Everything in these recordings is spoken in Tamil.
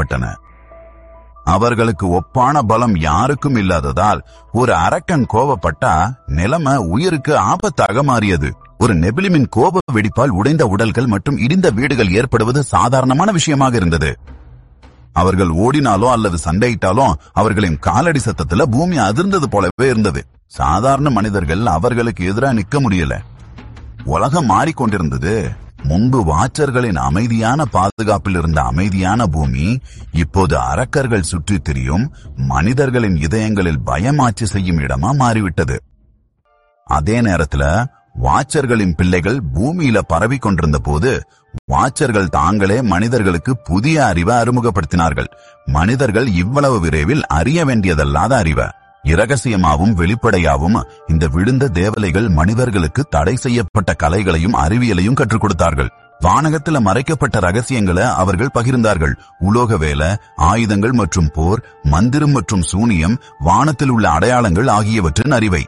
நிறுத்தப்பட்டன அவர்களுக்கு ஒப்பான பலம் யாருக்கும் இல்லாததால் ஒரு அரக்கன் கோபப்பட்டா நிலைமை உயிருக்கு ஆபத்தாக மாறியது ஒரு நெபிலிமின் கோப வெடிப்பால் உடைந்த உடல்கள் மற்றும் இடிந்த வீடுகள் ஏற்படுவது சாதாரணமான விஷயமாக இருந்தது அவர்கள் ஓடினாலோ அல்லது சண்டையிட்டாலோ அவர்களின் காலடி சத்தத்துல பூமி அதிர்ந்தது போலவே இருந்தது சாதாரண மனிதர்கள் அவர்களுக்கு எதிராக நிக்க முடியல உலகம் மாறிக்கொண்டிருந்தது முன்பு வாச்சர்களின் அமைதியான பாதுகாப்பில் இருந்த அமைதியான பூமி இப்போது அரக்கர்கள் சுற்றித் திரியும் மனிதர்களின் இதயங்களில் பயமாட்சி செய்யும் இடமா மாறிவிட்டது அதே நேரத்துல வாச்சர்களின் பிள்ளைகள் பூமியில பரவி கொண்டிருந்த போது வாச்சர்கள் தாங்களே மனிதர்களுக்கு புதிய அறிவை அறிமுகப்படுத்தினார்கள் மனிதர்கள் இவ்வளவு விரைவில் அறிய வேண்டியதல்லாத அறிவை இரகசியமாவும் வெளிப்படையாவும் இந்த விழுந்த தேவலைகள் மனிதர்களுக்கு தடை செய்யப்பட்ட கலைகளையும் அறிவியலையும் கற்றுக் கொடுத்தார்கள் வானகத்துல மறைக்கப்பட்ட ரகசியங்களை அவர்கள் பகிர்ந்தார்கள் உலோக வேலை ஆயுதங்கள் மற்றும் போர் மந்திரம் மற்றும் சூனியம் வானத்தில் உள்ள அடையாளங்கள் ஆகியவற்றின் அறிவை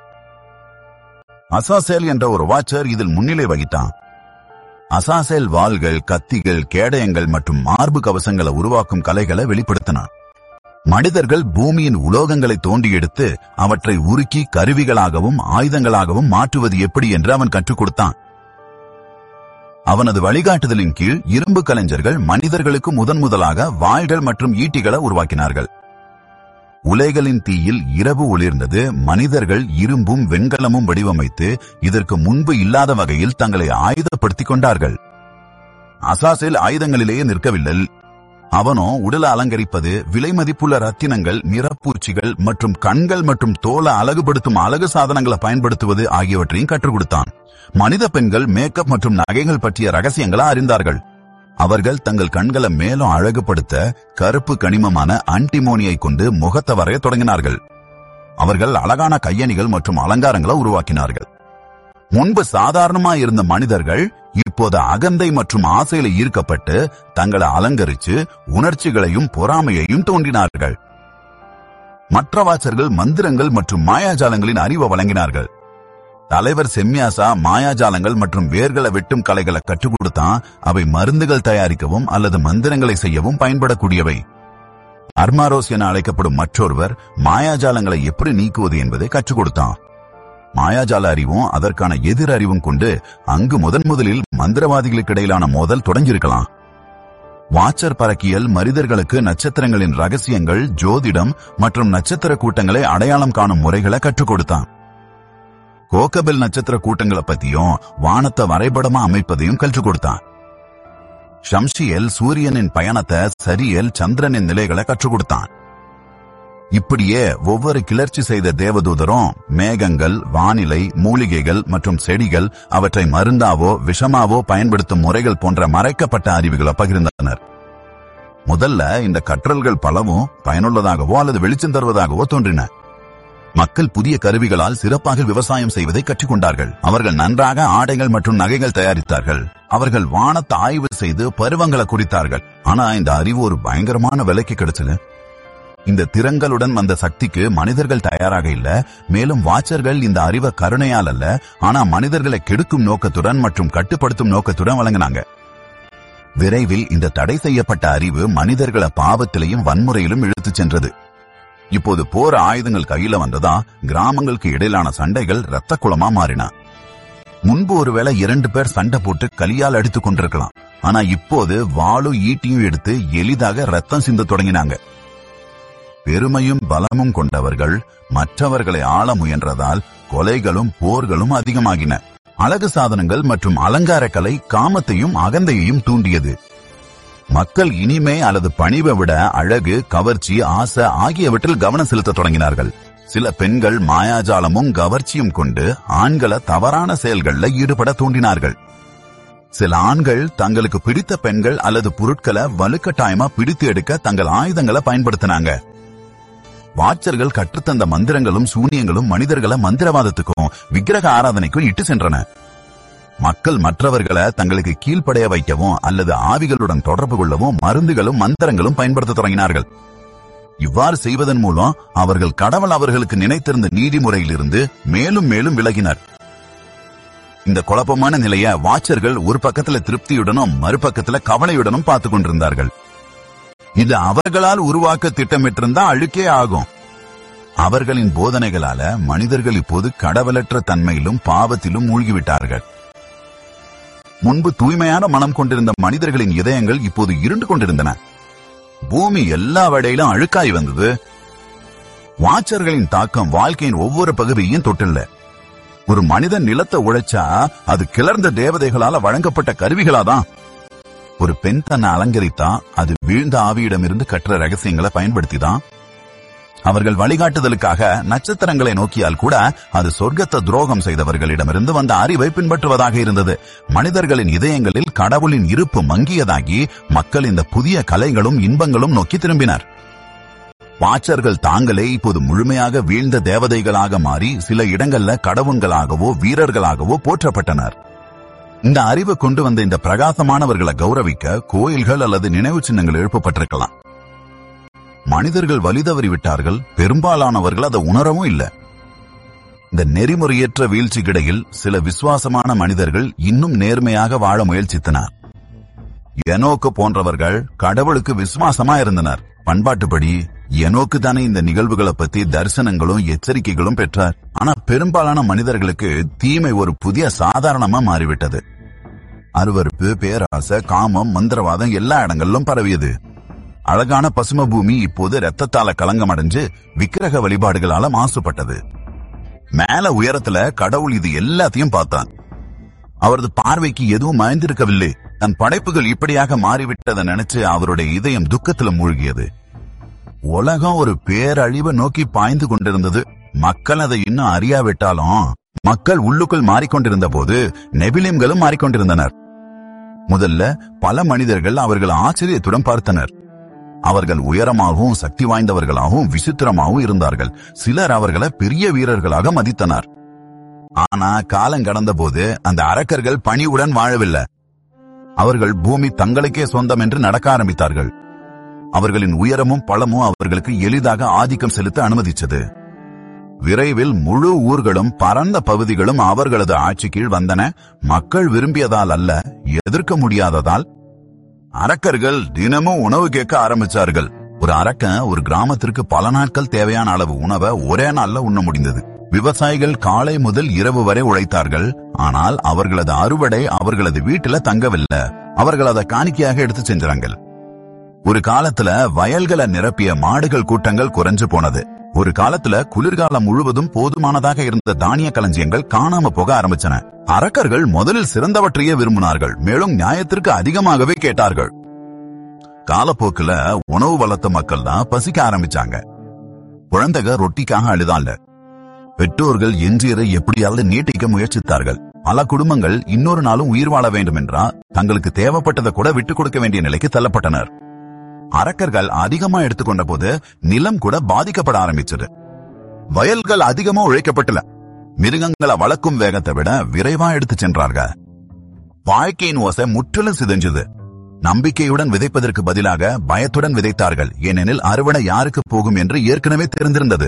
அசாசேல் என்ற ஒரு வாச்சர் இதில் முன்னிலை வகித்தான் அசாசேல் வாள்கள் கத்திகள் கேடயங்கள் மற்றும் மார்பு கவசங்களை உருவாக்கும் கலைகளை வெளிப்படுத்தினான் மனிதர்கள் பூமியின் உலோகங்களை தோண்டி எடுத்து அவற்றை உருக்கி கருவிகளாகவும் ஆயுதங்களாகவும் மாற்றுவது எப்படி என்று அவன் கற்றுக் கொடுத்தான் அவனது வழிகாட்டுதலின் கீழ் இரும்பு கலைஞர்கள் மனிதர்களுக்கு முதன் முதலாக வாள்கள் மற்றும் ஈட்டிகளை உருவாக்கினார்கள் உலைகளின் தீயில் இரவு ஒளிர்ந்தது மனிதர்கள் இரும்பும் வெண்கலமும் வடிவமைத்து இதற்கு முன்பு இல்லாத வகையில் தங்களை ஆயுதப்படுத்திக் கொண்டார்கள் அசாசில் ஆயுதங்களிலேயே நிற்கவில்லை அவனோ உடலை அலங்கரிப்பது விலை மதிப்புள்ள ரத்தினங்கள் நிறப்பூச்சிகள் மற்றும் கண்கள் மற்றும் தோலை அழகுபடுத்தும் அழகு சாதனங்களை பயன்படுத்துவது ஆகியவற்றையும் கற்றுக் கொடுத்தான் மனித பெண்கள் மேக்கப் மற்றும் நகைகள் பற்றிய ரகசியங்களை அறிந்தார்கள் அவர்கள் தங்கள் கண்களை மேலும் அழகுபடுத்த கருப்பு கனிமமான அன்டிமோனியை கொண்டு முகத்தை வரைய தொடங்கினார்கள் அவர்கள் அழகான கையணிகள் மற்றும் அலங்காரங்களை உருவாக்கினார்கள் முன்பு சாதாரணமா இருந்த மனிதர்கள் இப்போது அகந்தை மற்றும் ஆசையில ஈர்க்கப்பட்டு தங்களை அலங்கரிச்சு உணர்ச்சிகளையும் பொறாமையையும் தோன்றினார்கள் மற்ற வாசர்கள் மந்திரங்கள் மற்றும் மாயாஜாலங்களின் அறிவை வழங்கினார்கள் தலைவர் செம்யாசா மாயாஜாலங்கள் மற்றும் வேர்களை வெட்டும் கலைகளை கற்றுக் கொடுத்தான் அவை மருந்துகள் தயாரிக்கவும் அல்லது மந்திரங்களை செய்யவும் பயன்படக்கூடியவை அர்மாரோஸ் என அழைக்கப்படும் மற்றொருவர் மாயாஜாலங்களை எப்படி நீக்குவது என்பதை கற்றுக் கொடுத்தான் மாயாஜால அறிவும் அதற்கான எதிர் அறிவும் கொண்டு அங்கு முதன் முதலில் மந்திரவாதிகளுக்கு இடையிலான மோதல் தொடங்கியிருக்கலாம் வாச்சர் பறக்கியல் மனிதர்களுக்கு நட்சத்திரங்களின் ரகசியங்கள் ஜோதிடம் மற்றும் நட்சத்திர கூட்டங்களை அடையாளம் காணும் முறைகளை கற்றுக் கொடுத்தான் கோக்கபெல் நட்சத்திர கூட்டங்களை பத்தியும் வானத்தை வரைபடமா அமைப்பதையும் கற்றுக் கொடுத்தான் ஷம்ஷியல் சூரியனின் பயணத்தை சரியல் சந்திரனின் நிலைகளை கற்றுக் கொடுத்தான் இப்படியே ஒவ்வொரு கிளர்ச்சி செய்த தேவதூதரும் மேகங்கள் வானிலை மூலிகைகள் மற்றும் செடிகள் அவற்றை மருந்தாவோ விஷமாவோ பயன்படுத்தும் முறைகள் போன்ற மறைக்கப்பட்ட அறிவுகளை பகிர்ந்தனர் முதல்ல இந்த கற்றல்கள் பலவும் பயனுள்ளதாகவோ அல்லது வெளிச்சம் தருவதாகவோ தோன்றின மக்கள் புதிய கருவிகளால் சிறப்பாக விவசாயம் செய்வதை கற்றுக்கொண்டார்கள் அவர்கள் நன்றாக ஆடைகள் மற்றும் நகைகள் தயாரித்தார்கள் அவர்கள் வானத்தை ஆய்வு செய்து பருவங்களை குறித்தார்கள் ஆனா இந்த அறிவு ஒரு பயங்கரமான விலைக்கு கிடைச்சது இந்த திறங்களுடன் வந்த சக்திக்கு மனிதர்கள் தயாராக இல்ல மேலும் வாச்சர்கள் இந்த அறிவை கருணையால் அல்ல ஆனா மனிதர்களை கெடுக்கும் நோக்கத்துடன் மற்றும் கட்டுப்படுத்தும் நோக்கத்துடன் வழங்கினாங்க விரைவில் இந்த தடை செய்யப்பட்ட அறிவு மனிதர்களை பாவத்திலையும் வன்முறையிலும் இழுத்துச் சென்றது இப்போது போர் ஆயுதங்கள் கையில வந்ததா கிராமங்களுக்கு இடையிலான சண்டைகள் இரத்த குளமா மாறின முன்பு ஒருவேளை இரண்டு பேர் சண்டை போட்டு கலியால் அடித்துக் கொண்டிருக்கலாம் ஆனா இப்போது வாளும் ஈட்டியும் எடுத்து எளிதாக ரத்தம் சிந்த தொடங்கினாங்க பெருமையும் பலமும் கொண்டவர்கள் மற்றவர்களை ஆள முயன்றதால் கொலைகளும் போர்களும் அதிகமாகின அழகு சாதனங்கள் மற்றும் அலங்கார கலை காமத்தையும் அகந்தையையும் தூண்டியது மக்கள் இனிமை அல்லது பணிவை விட அழகு கவர்ச்சி ஆசை ஆகியவற்றில் கவனம் செலுத்த தொடங்கினார்கள் சில பெண்கள் மாயாஜாலமும் கவர்ச்சியும் கொண்டு ஆண்களை தவறான செயல்கள்ல ஈடுபட தூண்டினார்கள் சில ஆண்கள் தங்களுக்கு பிடித்த பெண்கள் அல்லது பொருட்களை வலுக்கட்டாயமா பிடித்து எடுக்க தங்கள் ஆயுதங்களை பயன்படுத்தினாங்க வாச்சர்கள் கற்றுத்தந்த மந்திரங்களும் சூனியங்களும் மனிதர்களை மந்திரவாதத்துக்கும் விக்கிரக ஆராதனைக்கும் இட்டு சென்றன மக்கள் மற்றவர்களை தங்களுக்கு கீழ்ப்படைய வைக்கவும் அல்லது ஆவிகளுடன் தொடர்பு கொள்ளவும் மருந்துகளும் மந்திரங்களும் பயன்படுத்த தொடங்கினார்கள் இவ்வாறு செய்வதன் மூலம் அவர்கள் கடவுள் அவர்களுக்கு நினைத்திருந்த நீதிமுறையிலிருந்து மேலும் மேலும் விலகினர் இந்த குழப்பமான நிலைய வாச்சர்கள் ஒரு பக்கத்துல திருப்தியுடனும் மறுபக்கத்துல கவலையுடனும் பார்த்து கொண்டிருந்தார்கள் இது அவர்களால் உருவாக்க திட்டமிட்டிருந்தா அழுக்கே ஆகும் அவர்களின் போதனைகளால மனிதர்கள் இப்போது கடவுளற்ற தன்மையிலும் பாவத்திலும் மூழ்கிவிட்டார்கள் முன்பு தூய்மையான மனம் கொண்டிருந்த மனிதர்களின் இதயங்கள் இப்போது இருண்டு கொண்டிருந்தன பூமி எல்லா வடையிலும் அழுக்காய் வந்தது வாச்சர்களின் தாக்கம் வாழ்க்கையின் ஒவ்வொரு பகுதியையும் தொட்டுள்ள ஒரு மனிதன் நிலத்தை உழைச்சா அது கிளர்ந்த தேவதைகளால வழங்கப்பட்ட கருவிகளாதான் ஒரு பெண் தன்னை அலங்கரித்தா அது வீழ்ந்த ஆவியிடமிருந்து கற்ற ரகசியங்களை பயன்படுத்திதான் அவர்கள் வழிகாட்டுதலுக்காக நட்சத்திரங்களை நோக்கியால் கூட அது சொர்க்கத்தை துரோகம் செய்தவர்களிடமிருந்து வந்த அறிவை பின்பற்றுவதாக இருந்தது மனிதர்களின் இதயங்களில் கடவுளின் இருப்பு மங்கியதாகி மக்கள் இந்த புதிய கலைகளும் இன்பங்களும் நோக்கி திரும்பினர் வாச்சர்கள் தாங்களே இப்போது முழுமையாக வீழ்ந்த தேவதைகளாக மாறி சில இடங்கள்ல கடவுள்களாகவோ வீரர்களாகவோ போற்றப்பட்டனர் இந்த அறிவு கொண்டு வந்த இந்த பிரகாசமானவர்களை கௌரவிக்க கோயில்கள் அல்லது நினைவு சின்னங்கள் எழுப்பப்பட்டிருக்கலாம் மனிதர்கள் வழிதவறி விட்டார்கள் பெரும்பாலானவர்கள் அதை உணரவும் இல்லை இந்த நெறிமுறையற்ற வீழ்ச்சிக்கிடையில் சில விசுவாசமான மனிதர்கள் இன்னும் நேர்மையாக வாழ முயற்சித்தனர் எனோக்கு போன்றவர்கள் கடவுளுக்கு விசுவாசமா இருந்தனர் பண்பாட்டுப்படி எனோக்கு தானே இந்த நிகழ்வுகளை பத்தி தரிசனங்களும் எச்சரிக்கைகளும் பெற்றார் ஆனா பெரும்பாலான மனிதர்களுக்கு தீமை ஒரு புதிய சாதாரணமா மாறிவிட்டது அருவருப்பு பேராசை காமம் மந்திரவாதம் எல்லா இடங்களிலும் பரவியது அழகான பசும பூமி இப்போது ரத்தத்தால கலங்கம் அடைஞ்சு விக்கிரக வழிபாடுகளால மாசுபட்டது மேல உயரத்துல கடவுள் இது எல்லாத்தையும் பார்த்தான் அவரது பார்வைக்கு எதுவும் மறைந்திருக்கவில்லை தன் படைப்புகள் இப்படியாக மாறிவிட்டதை நினைச்சு அவருடைய இதயம் துக்கத்துல மூழ்கியது உலகம் ஒரு பேரழிவை நோக்கி பாய்ந்து கொண்டிருந்தது மக்கள் அதை இன்னும் அறியாவிட்டாலும் மக்கள் உள்ளுக்குள் மாறிக்கொண்டிருந்த போது நெபிலிம்களும் மாறிக்கொண்டிருந்தனர் முதல்ல பல மனிதர்கள் அவர்கள் ஆச்சரியத்துடன் பார்த்தனர் அவர்கள் உயரமாகவும் சக்தி வாய்ந்தவர்களாகவும் விசித்திரமாகவும் இருந்தார்கள் சிலர் அவர்களை பெரிய வீரர்களாக மதித்தனர் ஆனா காலம் கடந்த போது அந்த அரக்கர்கள் பணிவுடன் வாழவில்லை அவர்கள் பூமி தங்களுக்கே சொந்தம் என்று நடக்க ஆரம்பித்தார்கள் அவர்களின் உயரமும் பழமும் அவர்களுக்கு எளிதாக ஆதிக்கம் செலுத்த அனுமதிச்சது விரைவில் முழு ஊர்களும் பரந்த பகுதிகளும் அவர்களது ஆட்சி கீழ் வந்தன மக்கள் விரும்பியதால் அல்ல எதிர்க்க முடியாததால் அரக்கர்கள் தினமும் உணவு கேட்க ஆரம்பிச்சார்கள் ஒரு அரக்கன் ஒரு கிராமத்திற்கு பல நாட்கள் தேவையான அளவு உணவை ஒரே நாள்ல உண்ண முடிந்தது விவசாயிகள் காலை முதல் இரவு வரை உழைத்தார்கள் ஆனால் அவர்களது அறுவடை அவர்களது வீட்டுல தங்கவில்லை அவர்கள் அதை காணிக்கையாக எடுத்து செஞ்சாங்க ஒரு காலத்துல வயல்களை நிரப்பிய மாடுகள் கூட்டங்கள் குறைஞ்சு போனது ஒரு காலத்துல குளிர்காலம் முழுவதும் போதுமானதாக இருந்த தானிய களஞ்சியங்கள் காணாம போக ஆரம்பிச்சன அரக்கர்கள் முதலில் சிறந்தவற்றையே விரும்பினார்கள் மேலும் நியாயத்திற்கு அதிகமாகவே கேட்டார்கள் காலப்போக்குல உணவு வளர்த்த மக்கள் தான் பசிக்க ஆரம்பிச்சாங்க குழந்தைக ரொட்டிக்காக அழுதான்ல பெற்றோர்கள் எஞ்சியரை எப்படியாவது நீட்டிக்க முயற்சித்தார்கள் பல குடும்பங்கள் இன்னொரு நாளும் உயிர் வாழ வேண்டும் என்றா தங்களுக்கு தேவைப்பட்டதை கூட விட்டுக் கொடுக்க வேண்டிய நிலைக்கு தள்ளப்பட்டனர் அரக்கர்கள் அதிகமா எடுத்துக்கொண்ட போது நிலம் கூட பாதிக்கப்பட ஆரம்பிச்சது வயல்கள் அதிகமா உழைக்கப்பட்டல மிருகங்களை வளர்க்கும் வேகத்தை விட விரைவா எடுத்து சென்றார்கள் வாழ்க்கையின் ஓசை முற்றிலும் சிதைஞ்சது நம்பிக்கையுடன் விதைப்பதற்கு பதிலாக பயத்துடன் விதைத்தார்கள் ஏனெனில் அறுவடை யாருக்கு போகும் என்று ஏற்கனவே தெரிந்திருந்தது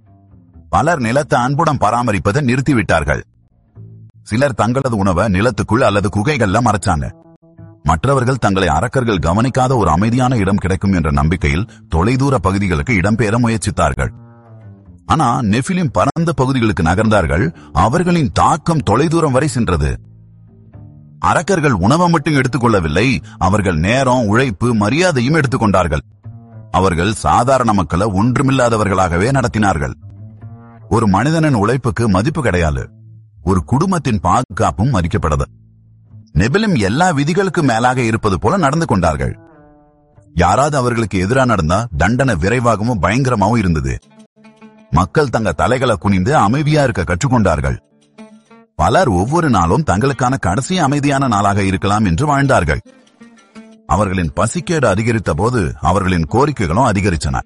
பலர் நிலத்தை அன்புடன் பராமரிப்பதை நிறுத்திவிட்டார்கள் சிலர் தங்களது உணவை நிலத்துக்குள் அல்லது குகைகள்ல மறைச்சாங்க மற்றவர்கள் தங்களை அரக்கர்கள் கவனிக்காத ஒரு அமைதியான இடம் கிடைக்கும் என்ற நம்பிக்கையில் தொலைதூர பகுதிகளுக்கு இடம்பெயர முயற்சித்தார்கள் ஆனா நெஃபிலிம் பரந்த பகுதிகளுக்கு நகர்ந்தார்கள் அவர்களின் தாக்கம் தொலைதூரம் வரை சென்றது அரக்கர்கள் உணவை மட்டும் எடுத்துக்கொள்ளவில்லை அவர்கள் நேரம் உழைப்பு மரியாதையும் எடுத்துக்கொண்டார்கள் அவர்கள் சாதாரண மக்களை ஒன்றுமில்லாதவர்களாகவே நடத்தினார்கள் ஒரு மனிதனின் உழைப்புக்கு மதிப்பு கிடையாது ஒரு குடும்பத்தின் பாதுகாப்பும் மதிக்கப்பட்டது நெபிலும் எல்லா விதிகளுக்கு மேலாக இருப்பது போல நடந்து கொண்டார்கள் யாராவது அவர்களுக்கு எதிராக நடந்தா தண்டனை விரைவாகவும் பயங்கரமாகவும் இருந்தது மக்கள் தங்க தலைகளை குனிந்து அமைதியா இருக்க கற்றுக்கொண்டார்கள் பலர் ஒவ்வொரு நாளும் தங்களுக்கான கடைசி அமைதியான நாளாக இருக்கலாம் என்று வாழ்ந்தார்கள் அவர்களின் பசிக்கேடு அதிகரித்த போது அவர்களின் கோரிக்கைகளும் அதிகரிச்சன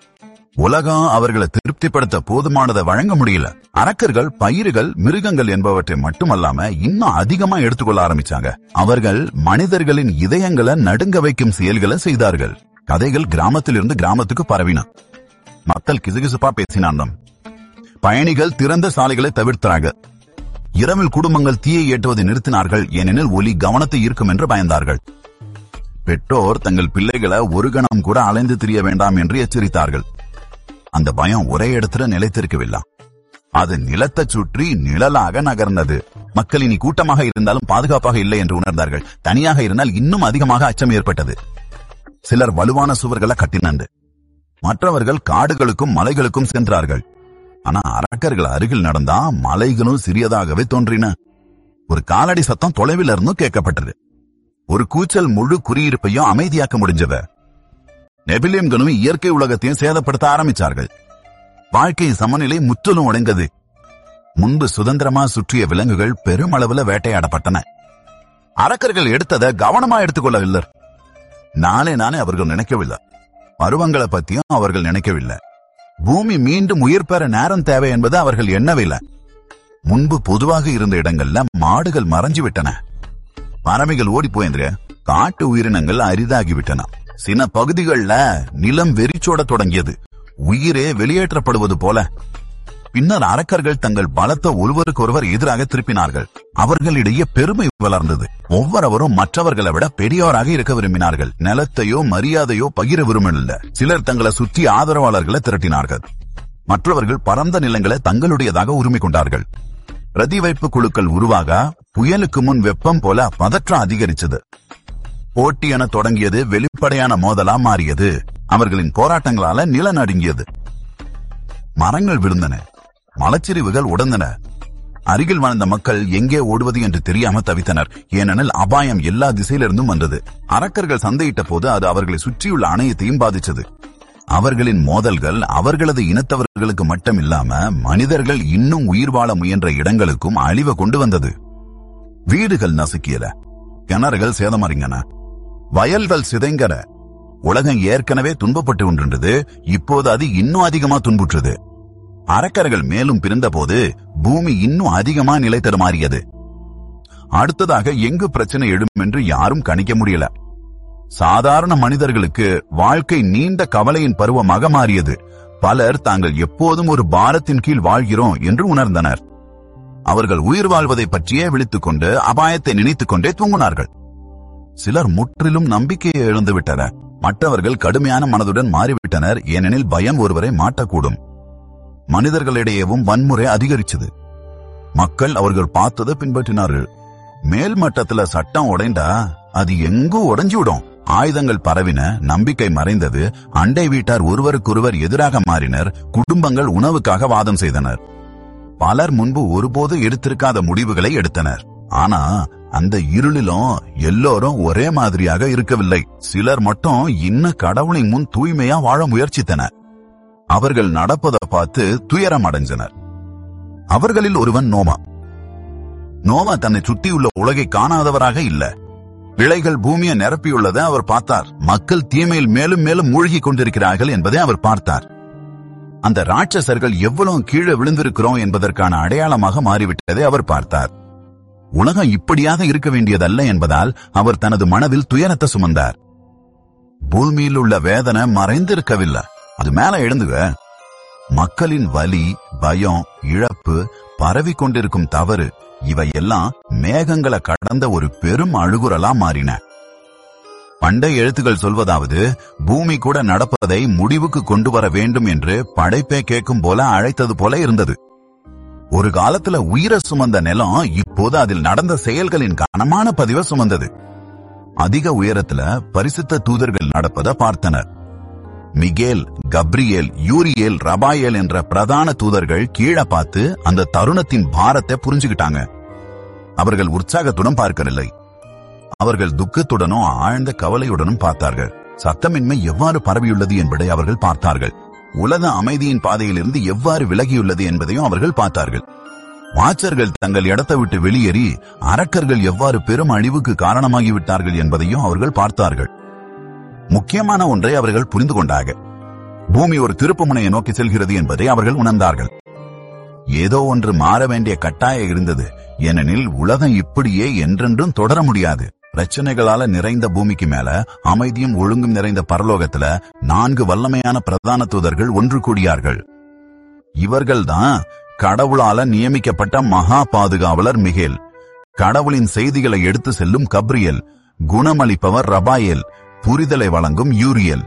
உலகம் அவர்களை திருப்திப்படுத்த போதுமானதை வழங்க முடியல அரக்கர்கள் பயிர்கள் மிருகங்கள் என்பவற்றை மட்டுமல்லாம இன்னும் அதிகமா எடுத்துக்கொள்ள ஆரம்பிச்சாங்க அவர்கள் மனிதர்களின் இதயங்களை நடுங்க வைக்கும் செயல்களை செய்தார்கள் கதைகள் கிராமத்திலிருந்து கிராமத்துக்கு பரவின மக்கள் கிசுகிசுப்பா பேசினாண்டம் பயணிகள் திறந்த சாலைகளை தவிர்த்தாங்க இரவில் குடும்பங்கள் தீயை ஏற்றுவதை நிறுத்தினார்கள் ஏனெனில் ஒலி கவனத்தை ஈர்க்கும் என்று பயந்தார்கள் பெற்றோர் தங்கள் பிள்ளைகளை ஒரு கணம் கூட அலைந்து திரிய வேண்டாம் என்று எச்சரித்தார்கள் அந்த பயம் ஒரே இடத்துல நிலைத்திருக்கவில்லை அது நிலத்தை சுற்றி நிழலாக நகர்ந்தது மக்கள் இனி கூட்டமாக இருந்தாலும் பாதுகாப்பாக இல்லை என்று உணர்ந்தார்கள் தனியாக இருந்தால் இன்னும் அதிகமாக அச்சம் ஏற்பட்டது சிலர் வலுவான சுவர்களை கட்டினண்டு மற்றவர்கள் காடுகளுக்கும் மலைகளுக்கும் சென்றார்கள் ஆனா அரக்கர்கள் அருகில் நடந்தா மலைகளும் சிறியதாகவே தோன்றின ஒரு காலடி சத்தம் தொலைவில் இருந்தும் கேட்கப்பட்டது ஒரு கூச்சல் முழு குடியிருப்பையும் அமைதியாக்க முடிஞ்சது நெபிலியம்களும் இயற்கை உலகத்தையும் சேதப்படுத்த ஆரம்பிச்சார்கள் வாழ்க்கை சமநிலை முற்றிலும் உடைந்தது முன்பு சுதந்திரமா சுற்றிய விலங்குகள் பெருமளவுல வேட்டையாடப்பட்டன அரக்கர்கள் எடுத்ததை கவனமா எடுத்துக்கொள்ளவில்லை நானே நானே அவர்கள் நினைக்கவில்லை பருவங்களை பத்தியும் அவர்கள் நினைக்கவில்லை பூமி மீண்டும் உயிர் பெற நேரம் தேவை என்பது அவர்கள் எண்ணவில்லை முன்பு பொதுவாக இருந்த இடங்கள்ல மாடுகள் மறைஞ்சு விட்டன பறவைகள் ஓடி போயிருந்த காட்டு உயிரினங்கள் அரிதாகிவிட்டன சில பகுதிகளில் நிலம் வெறிச்சோட தொடங்கியது உயிரே வெளியேற்றப்படுவது போல பின்னர் அரக்கர்கள் தங்கள் பலத்தை ஒருவருக்கொருவர் எதிராக திருப்பினார்கள் அவர்களிடையே பெருமை வளர்ந்தது ஒவ்வொருவரும் மற்றவர்களை விட பெரியவராக இருக்க விரும்பினார்கள் நிலத்தையோ மரியாதையோ பகிர விரும்பவில்லை சிலர் தங்களை சுற்றி ஆதரவாளர்களை திரட்டினார்கள் மற்றவர்கள் பரந்த நிலங்களை தங்களுடையதாக உரிமை கொண்டார்கள் பிரதிவைப்பு குழுக்கள் உருவாக புயலுக்கு முன் வெப்பம் போல பதற்றம் அதிகரிச்சது போட்டி என தொடங்கியது வெளிப்படையான மோதலா மாறியது அவர்களின் போராட்டங்களால நில நடுங்கியது மரங்கள் விழுந்தன மலச்சரிவுகள் உடந்தன அருகில் வாழ்ந்த மக்கள் எங்கே ஓடுவது என்று தெரியாம தவித்தனர் ஏனெனில் அபாயம் எல்லா திசையிலிருந்தும் வந்தது அரக்கர்கள் சந்தையிட்ட போது அது அவர்களை சுற்றியுள்ள அணையத்தையும் பாதிச்சது அவர்களின் மோதல்கள் அவர்களது இனத்தவர்களுக்கு மட்டும் இல்லாம மனிதர்கள் இன்னும் உயிர் வாழ முயன்ற இடங்களுக்கும் அழிவை கொண்டு வந்தது வீடுகள் நசுக்கியல கிணறுகள் சேதமறிங்கன வயல்கள் சிதைங்கன உலகம் ஏற்கனவே துன்பப்பட்டு கொண்டிருந்தது இப்போது அது இன்னும் அதிகமா துன்புற்றது அரக்கர்கள் மேலும் பிறந்தபோது பூமி இன்னும் அதிகமா நிலை தடுமாறியது அடுத்ததாக எங்கு பிரச்சனை எழும் என்று யாரும் கணிக்க முடியல சாதாரண மனிதர்களுக்கு வாழ்க்கை நீண்ட கவலையின் பருவமாக மாறியது பலர் தாங்கள் எப்போதும் ஒரு பாரத்தின் கீழ் வாழ்கிறோம் என்று உணர்ந்தனர் அவர்கள் உயிர் வாழ்வதை பற்றியே விழித்துக் கொண்டு அபாயத்தை நினைத்துக் கொண்டே தூங்கினார்கள் சிலர் முற்றிலும் நம்பிக்கையை இழந்துவிட்டனர் மற்றவர்கள் கடுமையான மனதுடன் மாறிவிட்டனர் ஏனெனில் பயம் ஒருவரை மாட்டக்கூடும் மனிதர்களிடையேவும் வன்முறை அதிகரிச்சது மக்கள் அவர்கள் பார்த்ததை பின்பற்றினார்கள் மேல் மட்டத்துல சட்டம் உடைந்தா அது எங்கும் உடைஞ்சு விடும் ஆயுதங்கள் பரவின நம்பிக்கை மறைந்தது அண்டை வீட்டார் ஒருவருக்கொருவர் எதிராக மாறினர் குடும்பங்கள் உணவுக்காக வாதம் செய்தனர் பலர் முன்பு ஒருபோது எடுத்திருக்காத முடிவுகளை எடுத்தனர் ஆனா அந்த இருளிலும் எல்லோரும் ஒரே மாதிரியாக இருக்கவில்லை சிலர் மட்டும் இன்னும் கடவுளின் முன் தூய்மையா வாழ முயற்சித்தனர் அவர்கள் நடப்பதை பார்த்து துயரம் அடைஞ்சனர் அவர்களில் ஒருவன் நோமா நோவா தன்னை சுற்றியுள்ள உலகை காணாதவராக இல்ல விளைகள் பூமியை நிரப்பியுள்ளதை அவர் பார்த்தார் மக்கள் தீமையில் மேலும் மேலும் மூழ்கிக் கொண்டிருக்கிறார்கள் என்பதை அவர் பார்த்தார் அந்த ராட்சசர்கள் எவ்வளவு கீழே விழுந்திருக்கிறோம் என்பதற்கான அடையாளமாக மாறிவிட்டதை அவர் பார்த்தார் உலகம் இப்படியாக இருக்க வேண்டியதல்ல என்பதால் அவர் தனது மனதில் துயரத்தை சுமந்தார் பூமியில் உள்ள வேதனை மறைந்திருக்கவில்லை அது மேல எழுந்துக மக்களின் வலி பயம் இழப்பு பரவி கொண்டிருக்கும் தவறு இவையெல்லாம் மேகங்களை கடந்த ஒரு பெரும் அழுகுரலா மாறின பண்டைய எழுத்துக்கள் சொல்வதாவது பூமி கூட நடப்பதை முடிவுக்கு கொண்டு வர வேண்டும் என்று படைப்பே கேட்கும் போல அழைத்தது போல இருந்தது ஒரு காலத்துல உயிரை சுமந்த நிலம் இப்போது அதில் நடந்த செயல்களின் கனமான பதிவை சுமந்தது அதிக உயரத்துல பரிசுத்த தூதர்கள் நடப்பதை பார்த்தனர் மிகேல் கப்ரியேல் யூரியேல் ரபாயேல் என்ற பிரதான தூதர்கள் கீழே பார்த்து அந்த தருணத்தின் பாரத்தை புரிஞ்சுக்கிட்டாங்க அவர்கள் உற்சாகத்துடன் பார்க்கவில்லை அவர்கள் துக்கத்துடனும் ஆழ்ந்த கவலையுடனும் பார்த்தார்கள் சத்தமின்மை எவ்வாறு பரவியுள்ளது என்பதை அவர்கள் பார்த்தார்கள் உலக அமைதியின் பாதையிலிருந்து எவ்வாறு விலகியுள்ளது என்பதையும் அவர்கள் பார்த்தார்கள் வாச்சர்கள் தங்கள் இடத்தை விட்டு வெளியேறி அரக்கர்கள் எவ்வாறு பெரும் அழிவுக்கு காரணமாகிவிட்டார்கள் என்பதையும் அவர்கள் பார்த்தார்கள் முக்கியமான ஒன்றை அவர்கள் புரிந்து கொண்டாங்க பூமி ஒரு திருப்பு முனையை நோக்கி செல்கிறது என்பதை அவர்கள் உணர்ந்தார்கள் ஏதோ ஒன்று மாற வேண்டிய கட்டாயம் இருந்தது ஏனெனில் உலகம் இப்படியே என்றென்றும் தொடர முடியாது பிரச்சனைகளால நிறைந்த பூமிக்கு மேல அமைதியும் ஒழுங்கும் நிறைந்த பரலோகத்துல நான்கு வல்லமையான பிரதான தூதர்கள் ஒன்று கூடியார்கள் இவர்கள்தான் கடவுளால நியமிக்கப்பட்ட மகா பாதுகாவலர் மிகேல் கடவுளின் செய்திகளை எடுத்து செல்லும் கப்ரியல் குணமளிப்பவர் ரபாயேல் புரிதலை வழங்கும் யூரியல்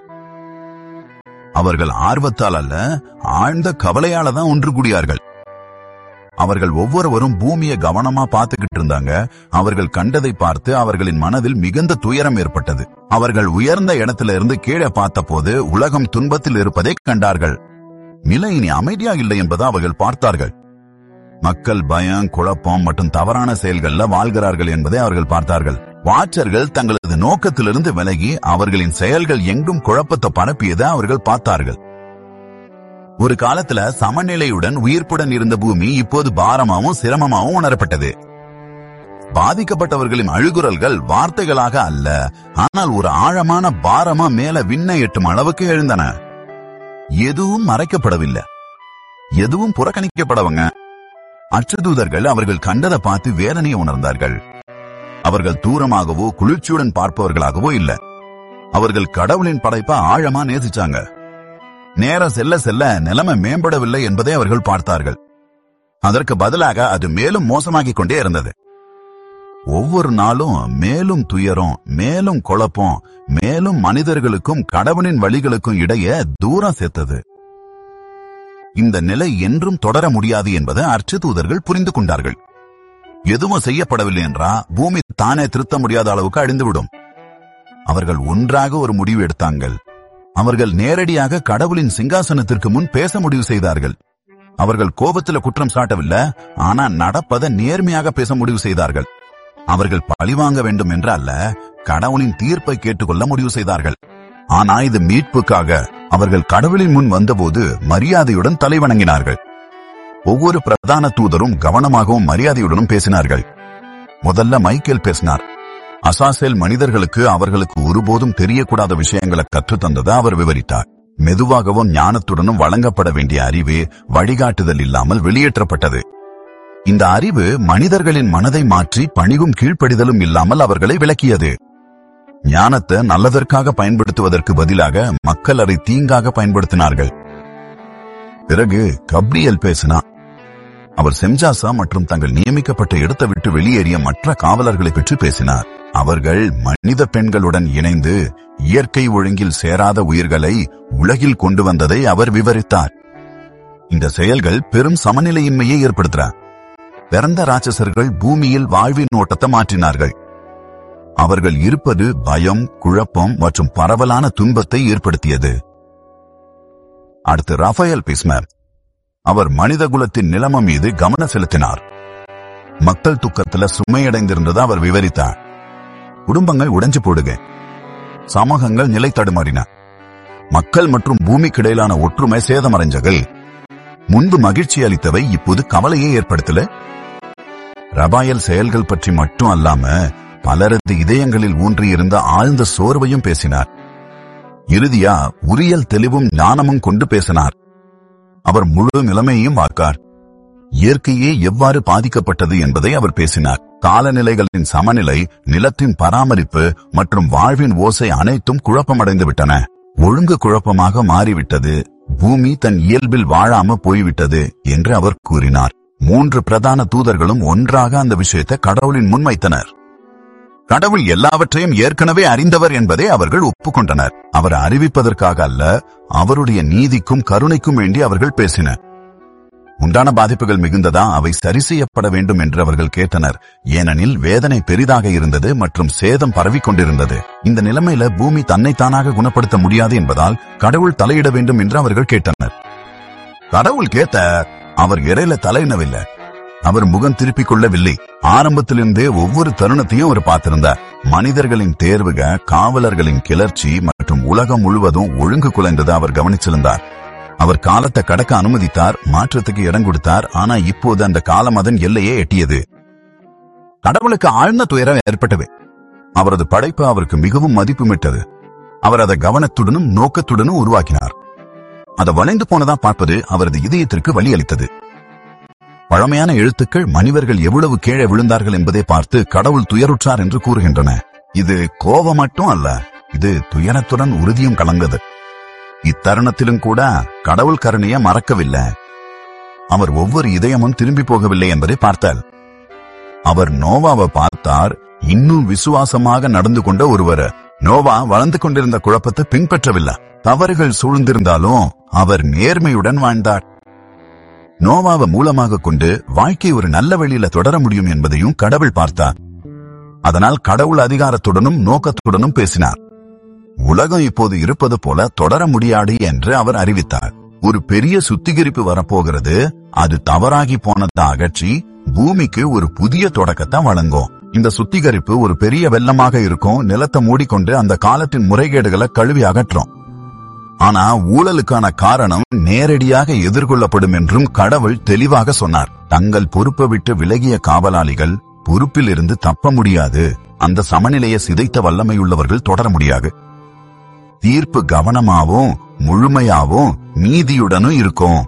அவர்கள் ஆர்வத்தால் அல்ல ஆழ்ந்த கவலையால தான் ஒன்று கூடியார்கள் அவர்கள் ஒவ்வொருவரும் பூமியை கவனமா பார்த்துக்கிட்டு இருந்தாங்க அவர்கள் கண்டதை பார்த்து அவர்களின் மனதில் மிகுந்த துயரம் ஏற்பட்டது அவர்கள் உயர்ந்த இடத்துல இருந்து கீழே பார்த்தபோது உலகம் துன்பத்தில் இருப்பதை கண்டார்கள் நிலை இனி அமைதியா இல்லை என்பதை அவர்கள் பார்த்தார்கள் மக்கள் பயம் குழப்பம் மற்றும் தவறான செயல்கள்ல வாழ்கிறார்கள் என்பதை அவர்கள் பார்த்தார்கள் வாட்சர்கள் தங்களது நோக்கத்திலிருந்து விலகி அவர்களின் செயல்கள் எங்கும் குழப்பத்தை பரப்பியதை அவர்கள் பார்த்தார்கள் ஒரு காலத்துல சமநிலையுடன் உயிர்ப்புடன் இருந்த பூமி இப்போது பாரமாவும் சிரமமாவும் உணரப்பட்டது பாதிக்கப்பட்டவர்களின் அழுகுரல்கள் வார்த்தைகளாக அல்ல ஆனால் ஒரு ஆழமான பாரமா மேல விண்ணை எட்டும் அளவுக்கு எழுந்தன எதுவும் மறைக்கப்படவில்லை எதுவும் புறக்கணிக்கப்படவங்க அச்சுதூதர்கள் அவர்கள் கண்டதை பார்த்து வேதனையை உணர்ந்தார்கள் அவர்கள் தூரமாகவோ குளிர்ச்சியுடன் பார்ப்பவர்களாகவோ இல்ல அவர்கள் கடவுளின் படைப்பை ஆழமா நேசிச்சாங்க நேரம் செல்ல செல்ல நிலைமை மேம்படவில்லை என்பதை அவர்கள் பார்த்தார்கள் அதற்கு பதிலாக அது மேலும் மோசமாகிக் கொண்டே இருந்தது ஒவ்வொரு நாளும் மேலும் துயரம் மேலும் குழப்பம் மேலும் மனிதர்களுக்கும் கடவுளின் வழிகளுக்கும் இடையே தூரம் சேர்த்தது இந்த நிலை என்றும் தொடர முடியாது என்பதை அர்ச்சதூதர்கள் புரிந்து கொண்டார்கள் எதுவும் செய்யப்படவில்லை என்றா பூமி தானே திருத்த முடியாத அளவுக்கு அழிந்துவிடும் அவர்கள் ஒன்றாக ஒரு முடிவு எடுத்தாங்கள் அவர்கள் நேரடியாக கடவுளின் சிங்காசனத்திற்கு முன் பேச முடிவு செய்தார்கள் அவர்கள் கோபத்துல குற்றம் சாட்டவில்லை ஆனா நடப்பதை நேர்மையாக பேச முடிவு செய்தார்கள் அவர்கள் பழிவாங்க வேண்டும் என்று அல்ல கடவுளின் தீர்ப்பை கேட்டுக்கொள்ள முடிவு செய்தார்கள் ஆனா இது மீட்புக்காக அவர்கள் கடவுளின் முன் வந்தபோது மரியாதையுடன் தலைவணங்கினார்கள் ஒவ்வொரு பிரதான தூதரும் கவனமாகவும் மரியாதையுடனும் பேசினார்கள் முதல்ல மைக்கேல் பேசினார் அசாசேல் மனிதர்களுக்கு அவர்களுக்கு ஒருபோதும் தெரியக்கூடாத விஷயங்களை கற்றுத்தந்ததை அவர் விவரித்தார் மெதுவாகவும் ஞானத்துடனும் வழங்கப்பட வேண்டிய அறிவு வழிகாட்டுதல் இல்லாமல் வெளியேற்றப்பட்டது இந்த அறிவு மனிதர்களின் மனதை மாற்றி பணிவும் கீழ்ப்படிதலும் இல்லாமல் அவர்களை விளக்கியது ஞானத்தை நல்லதற்காக பயன்படுத்துவதற்கு பதிலாக மக்கள் அதை தீங்காக பயன்படுத்தினார்கள் பிறகு கப்ரியல் பேசினா அவர் செம்ஜாசா மற்றும் தங்கள் நியமிக்கப்பட்ட இடத்தை விட்டு வெளியேறிய மற்ற காவலர்களை பற்றி பேசினார் அவர்கள் மனித பெண்களுடன் இணைந்து இயற்கை ஒழுங்கில் சேராத உயிர்களை உலகில் கொண்டு வந்ததை அவர் விவரித்தார் இந்த செயல்கள் பெரும் சமநிலையின்மையை ஏற்படுத்துறார் பிறந்த ராட்சசர்கள் பூமியில் வாழ்வின் ஓட்டத்தை மாற்றினார்கள் அவர்கள் இருப்பது பயம் குழப்பம் மற்றும் பரவலான துன்பத்தை ஏற்படுத்தியது அடுத்து ரஃபேல் பிஸ்மர் அவர் மனித குலத்தின் நிலைமை மீது கவனம் செலுத்தினார் மக்கள் துக்கத்துல சுமையடைந்திருந்ததை அவர் விவரித்தார் குடும்பங்கள் உடைஞ்சு போடுக சமூகங்கள் நிலை தடுமாறின மக்கள் மற்றும் பூமிக்கு இடையிலான ஒற்றுமை சேதமடைஞ்சகள் முன்பு மகிழ்ச்சி அளித்தவை இப்போது கவலையை ஏற்படுத்தல ரபாயல் செயல்கள் பற்றி மட்டும் அல்லாம பலரது இதயங்களில் ஊன்றியிருந்த ஆழ்ந்த சோர்வையும் பேசினார் இறுதியா உரியல் தெளிவும் ஞானமும் கொண்டு பேசினார் அவர் முழு நிலைமையையும் வாக்கார் இயற்கையே எவ்வாறு பாதிக்கப்பட்டது என்பதை அவர் பேசினார் காலநிலைகளின் சமநிலை நிலத்தின் பராமரிப்பு மற்றும் வாழ்வின் ஓசை அனைத்தும் குழப்பமடைந்து விட்டன ஒழுங்கு குழப்பமாக மாறிவிட்டது பூமி தன் இயல்பில் வாழாம போய்விட்டது என்று அவர் கூறினார் மூன்று பிரதான தூதர்களும் ஒன்றாக அந்த விஷயத்தை கடவுளின் முன்வைத்தனர் கடவுள் எல்லாவற்றையும் ஏற்கனவே அறிந்தவர் என்பதை அவர்கள் ஒப்புக்கொண்டனர் அவர் அறிவிப்பதற்காக அல்ல அவருடைய நீதிக்கும் கருணைக்கும் வேண்டி அவர்கள் பேசினர் உண்டான பாதிப்புகள் மிகுந்ததா அவை சரி செய்யப்பட வேண்டும் என்று அவர்கள் கேட்டனர் ஏனெனில் வேதனை பெரிதாக இருந்தது மற்றும் சேதம் பரவிக் கொண்டிருந்தது இந்த நிலைமையில பூமி தன்னைத்தானாக குணப்படுத்த முடியாது என்பதால் கடவுள் தலையிட வேண்டும் என்று அவர்கள் கேட்டனர் கடவுள் கேட்ட அவர் இறையில தலையிடவில்லை அவர் முகம் திருப்பிக் கொள்ளவில்லை ஆரம்பத்திலிருந்தே ஒவ்வொரு தருணத்தையும் அவர் பார்த்திருந்தார் மனிதர்களின் தேர்வுக காவலர்களின் கிளர்ச்சி மற்றும் உலகம் முழுவதும் ஒழுங்கு குலைந்ததை அவர் கவனிச்சிருந்தார் அவர் காலத்தை கடக்க அனுமதித்தார் மாற்றத்துக்கு இடம் கொடுத்தார் ஆனா இப்போது அந்த காலம் அதன் எல்லையே எட்டியது கடவுளுக்கு ஆழ்ந்த துயரம் ஏற்பட்டது அவரது படைப்பு அவருக்கு மிகவும் மதிப்புமிட்டது அவர் அதை கவனத்துடனும் நோக்கத்துடனும் உருவாக்கினார் அதை வளைந்து போனதா பார்ப்பது அவரது இதயத்திற்கு வழி அளித்தது பழமையான எழுத்துக்கள் மனிதர்கள் எவ்வளவு கீழே விழுந்தார்கள் என்பதை பார்த்து கடவுள் துயருற்றார் என்று கூறுகின்றன இது கோபம் மட்டும் அல்ல இது துயரத்துடன் உறுதியும் கலந்தது இத்தருணத்திலும் கூட கடவுள் கருணையை மறக்கவில்லை அவர் ஒவ்வொரு இதயமும் திரும்பி போகவில்லை என்பதை பார்த்தால் அவர் நோவாவை பார்த்தார் இன்னும் விசுவாசமாக நடந்து கொண்ட ஒருவர் நோவா வளர்ந்து கொண்டிருந்த குழப்பத்தை பின்பற்றவில்லை தவறுகள் சூழ்ந்திருந்தாலும் அவர் நேர்மையுடன் வாழ்ந்தார் நோவாவை மூலமாக கொண்டு வாழ்க்கை ஒரு நல்ல வழியில தொடர முடியும் என்பதையும் கடவுள் பார்த்தார் அதனால் கடவுள் அதிகாரத்துடனும் நோக்கத்துடனும் பேசினார் உலகம் இப்போது இருப்பது போல தொடர முடியாது என்று அவர் அறிவித்தார் ஒரு பெரிய சுத்திகரிப்பு வரப்போகிறது அது தவறாகி போனதை அகற்றி பூமிக்கு ஒரு புதிய தொடக்கத்தை வழங்கும் இந்த சுத்திகரிப்பு ஒரு பெரிய வெள்ளமாக இருக்கும் நிலத்தை மூடிக்கொண்டு அந்த காலத்தின் முறைகேடுகளை கழுவி அகற்றும் ஆனா ஊழலுக்கான காரணம் நேரடியாக எதிர்கொள்ளப்படும் என்றும் கடவுள் தெளிவாக சொன்னார் தங்கள் பொறுப்பை விட்டு விலகிய காவலாளிகள் பொறுப்பில் இருந்து தப்ப முடியாது அந்த சமநிலையை சிதைத்த வல்லமையுள்ளவர்கள் தொடர முடியாது தீர்ப்பு கவனமாவும் முழுமையாவும் நீதியுடனும் இருக்கும்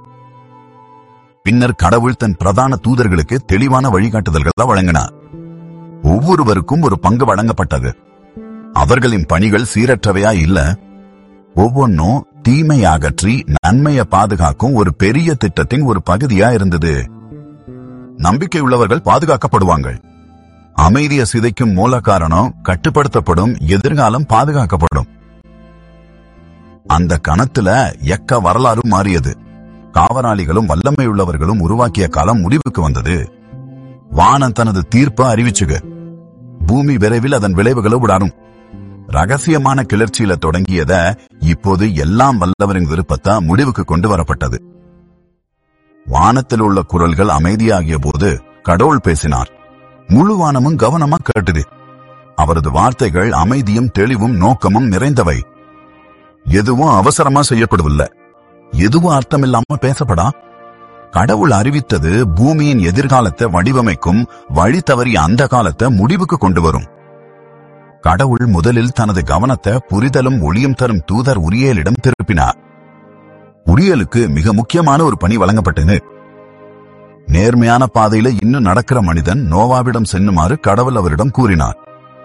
பின்னர் கடவுள் தன் பிரதான தூதர்களுக்கு தெளிவான வழிகாட்டுதல்களை வழங்கினார் ஒவ்வொருவருக்கும் ஒரு பங்கு வழங்கப்பட்டது அவர்களின் பணிகள் சீரற்றவையா இல்ல ஒவ்வொன்னும் தீமை அகற்றி நன்மையை பாதுகாக்கும் ஒரு பெரிய திட்டத்தின் ஒரு பகுதியா இருந்தது நம்பிக்கை உள்ளவர்கள் பாதுகாக்கப்படுவாங்க அமைதியை சிதைக்கும் மூல காரணம் கட்டுப்படுத்தப்படும் எதிர்காலம் பாதுகாக்கப்படும் அந்த கணத்துல எக்க வரலாறு மாறியது காவலாளிகளும் வல்லமையுள்ளவர்களும் உருவாக்கிய காலம் முடிவுக்கு வந்தது வானம் தனது தீர்ப்பை அறிவிச்சுக பூமி விரைவில் அதன் விளைவுகளை விடாரும் ரகசியமான கிளர்ச்சியில தொடங்கியத இப்போது எல்லாம் வல்லவரின் விருப்பத்தை முடிவுக்கு கொண்டு வரப்பட்டது வானத்தில் உள்ள குரல்கள் அமைதியாகிய போது கடவுள் பேசினார் முழு வானமும் கவனமா கேட்டது அவரது வார்த்தைகள் அமைதியும் தெளிவும் நோக்கமும் நிறைந்தவை எதுவும் அவசரமா செய்யப்படவில்லை எதுவும் அர்த்தமில்லாம பேசப்படா கடவுள் அறிவித்தது பூமியின் எதிர்காலத்தை வடிவமைக்கும் வழி தவறிய அந்த காலத்தை முடிவுக்கு கொண்டு வரும் கடவுள் முதலில் தனது கவனத்தை புரிதலும் ஒளியும் தரும் தூதர் உரியலிடம் திருப்பினார் உரியலுக்கு மிக முக்கியமான ஒரு பணி வழங்கப்பட்டது நேர்மையான பாதையில இன்னும் நடக்கிற மனிதன் நோவாவிடம் சென்னுமாறு கடவுள் அவரிடம் கூறினார்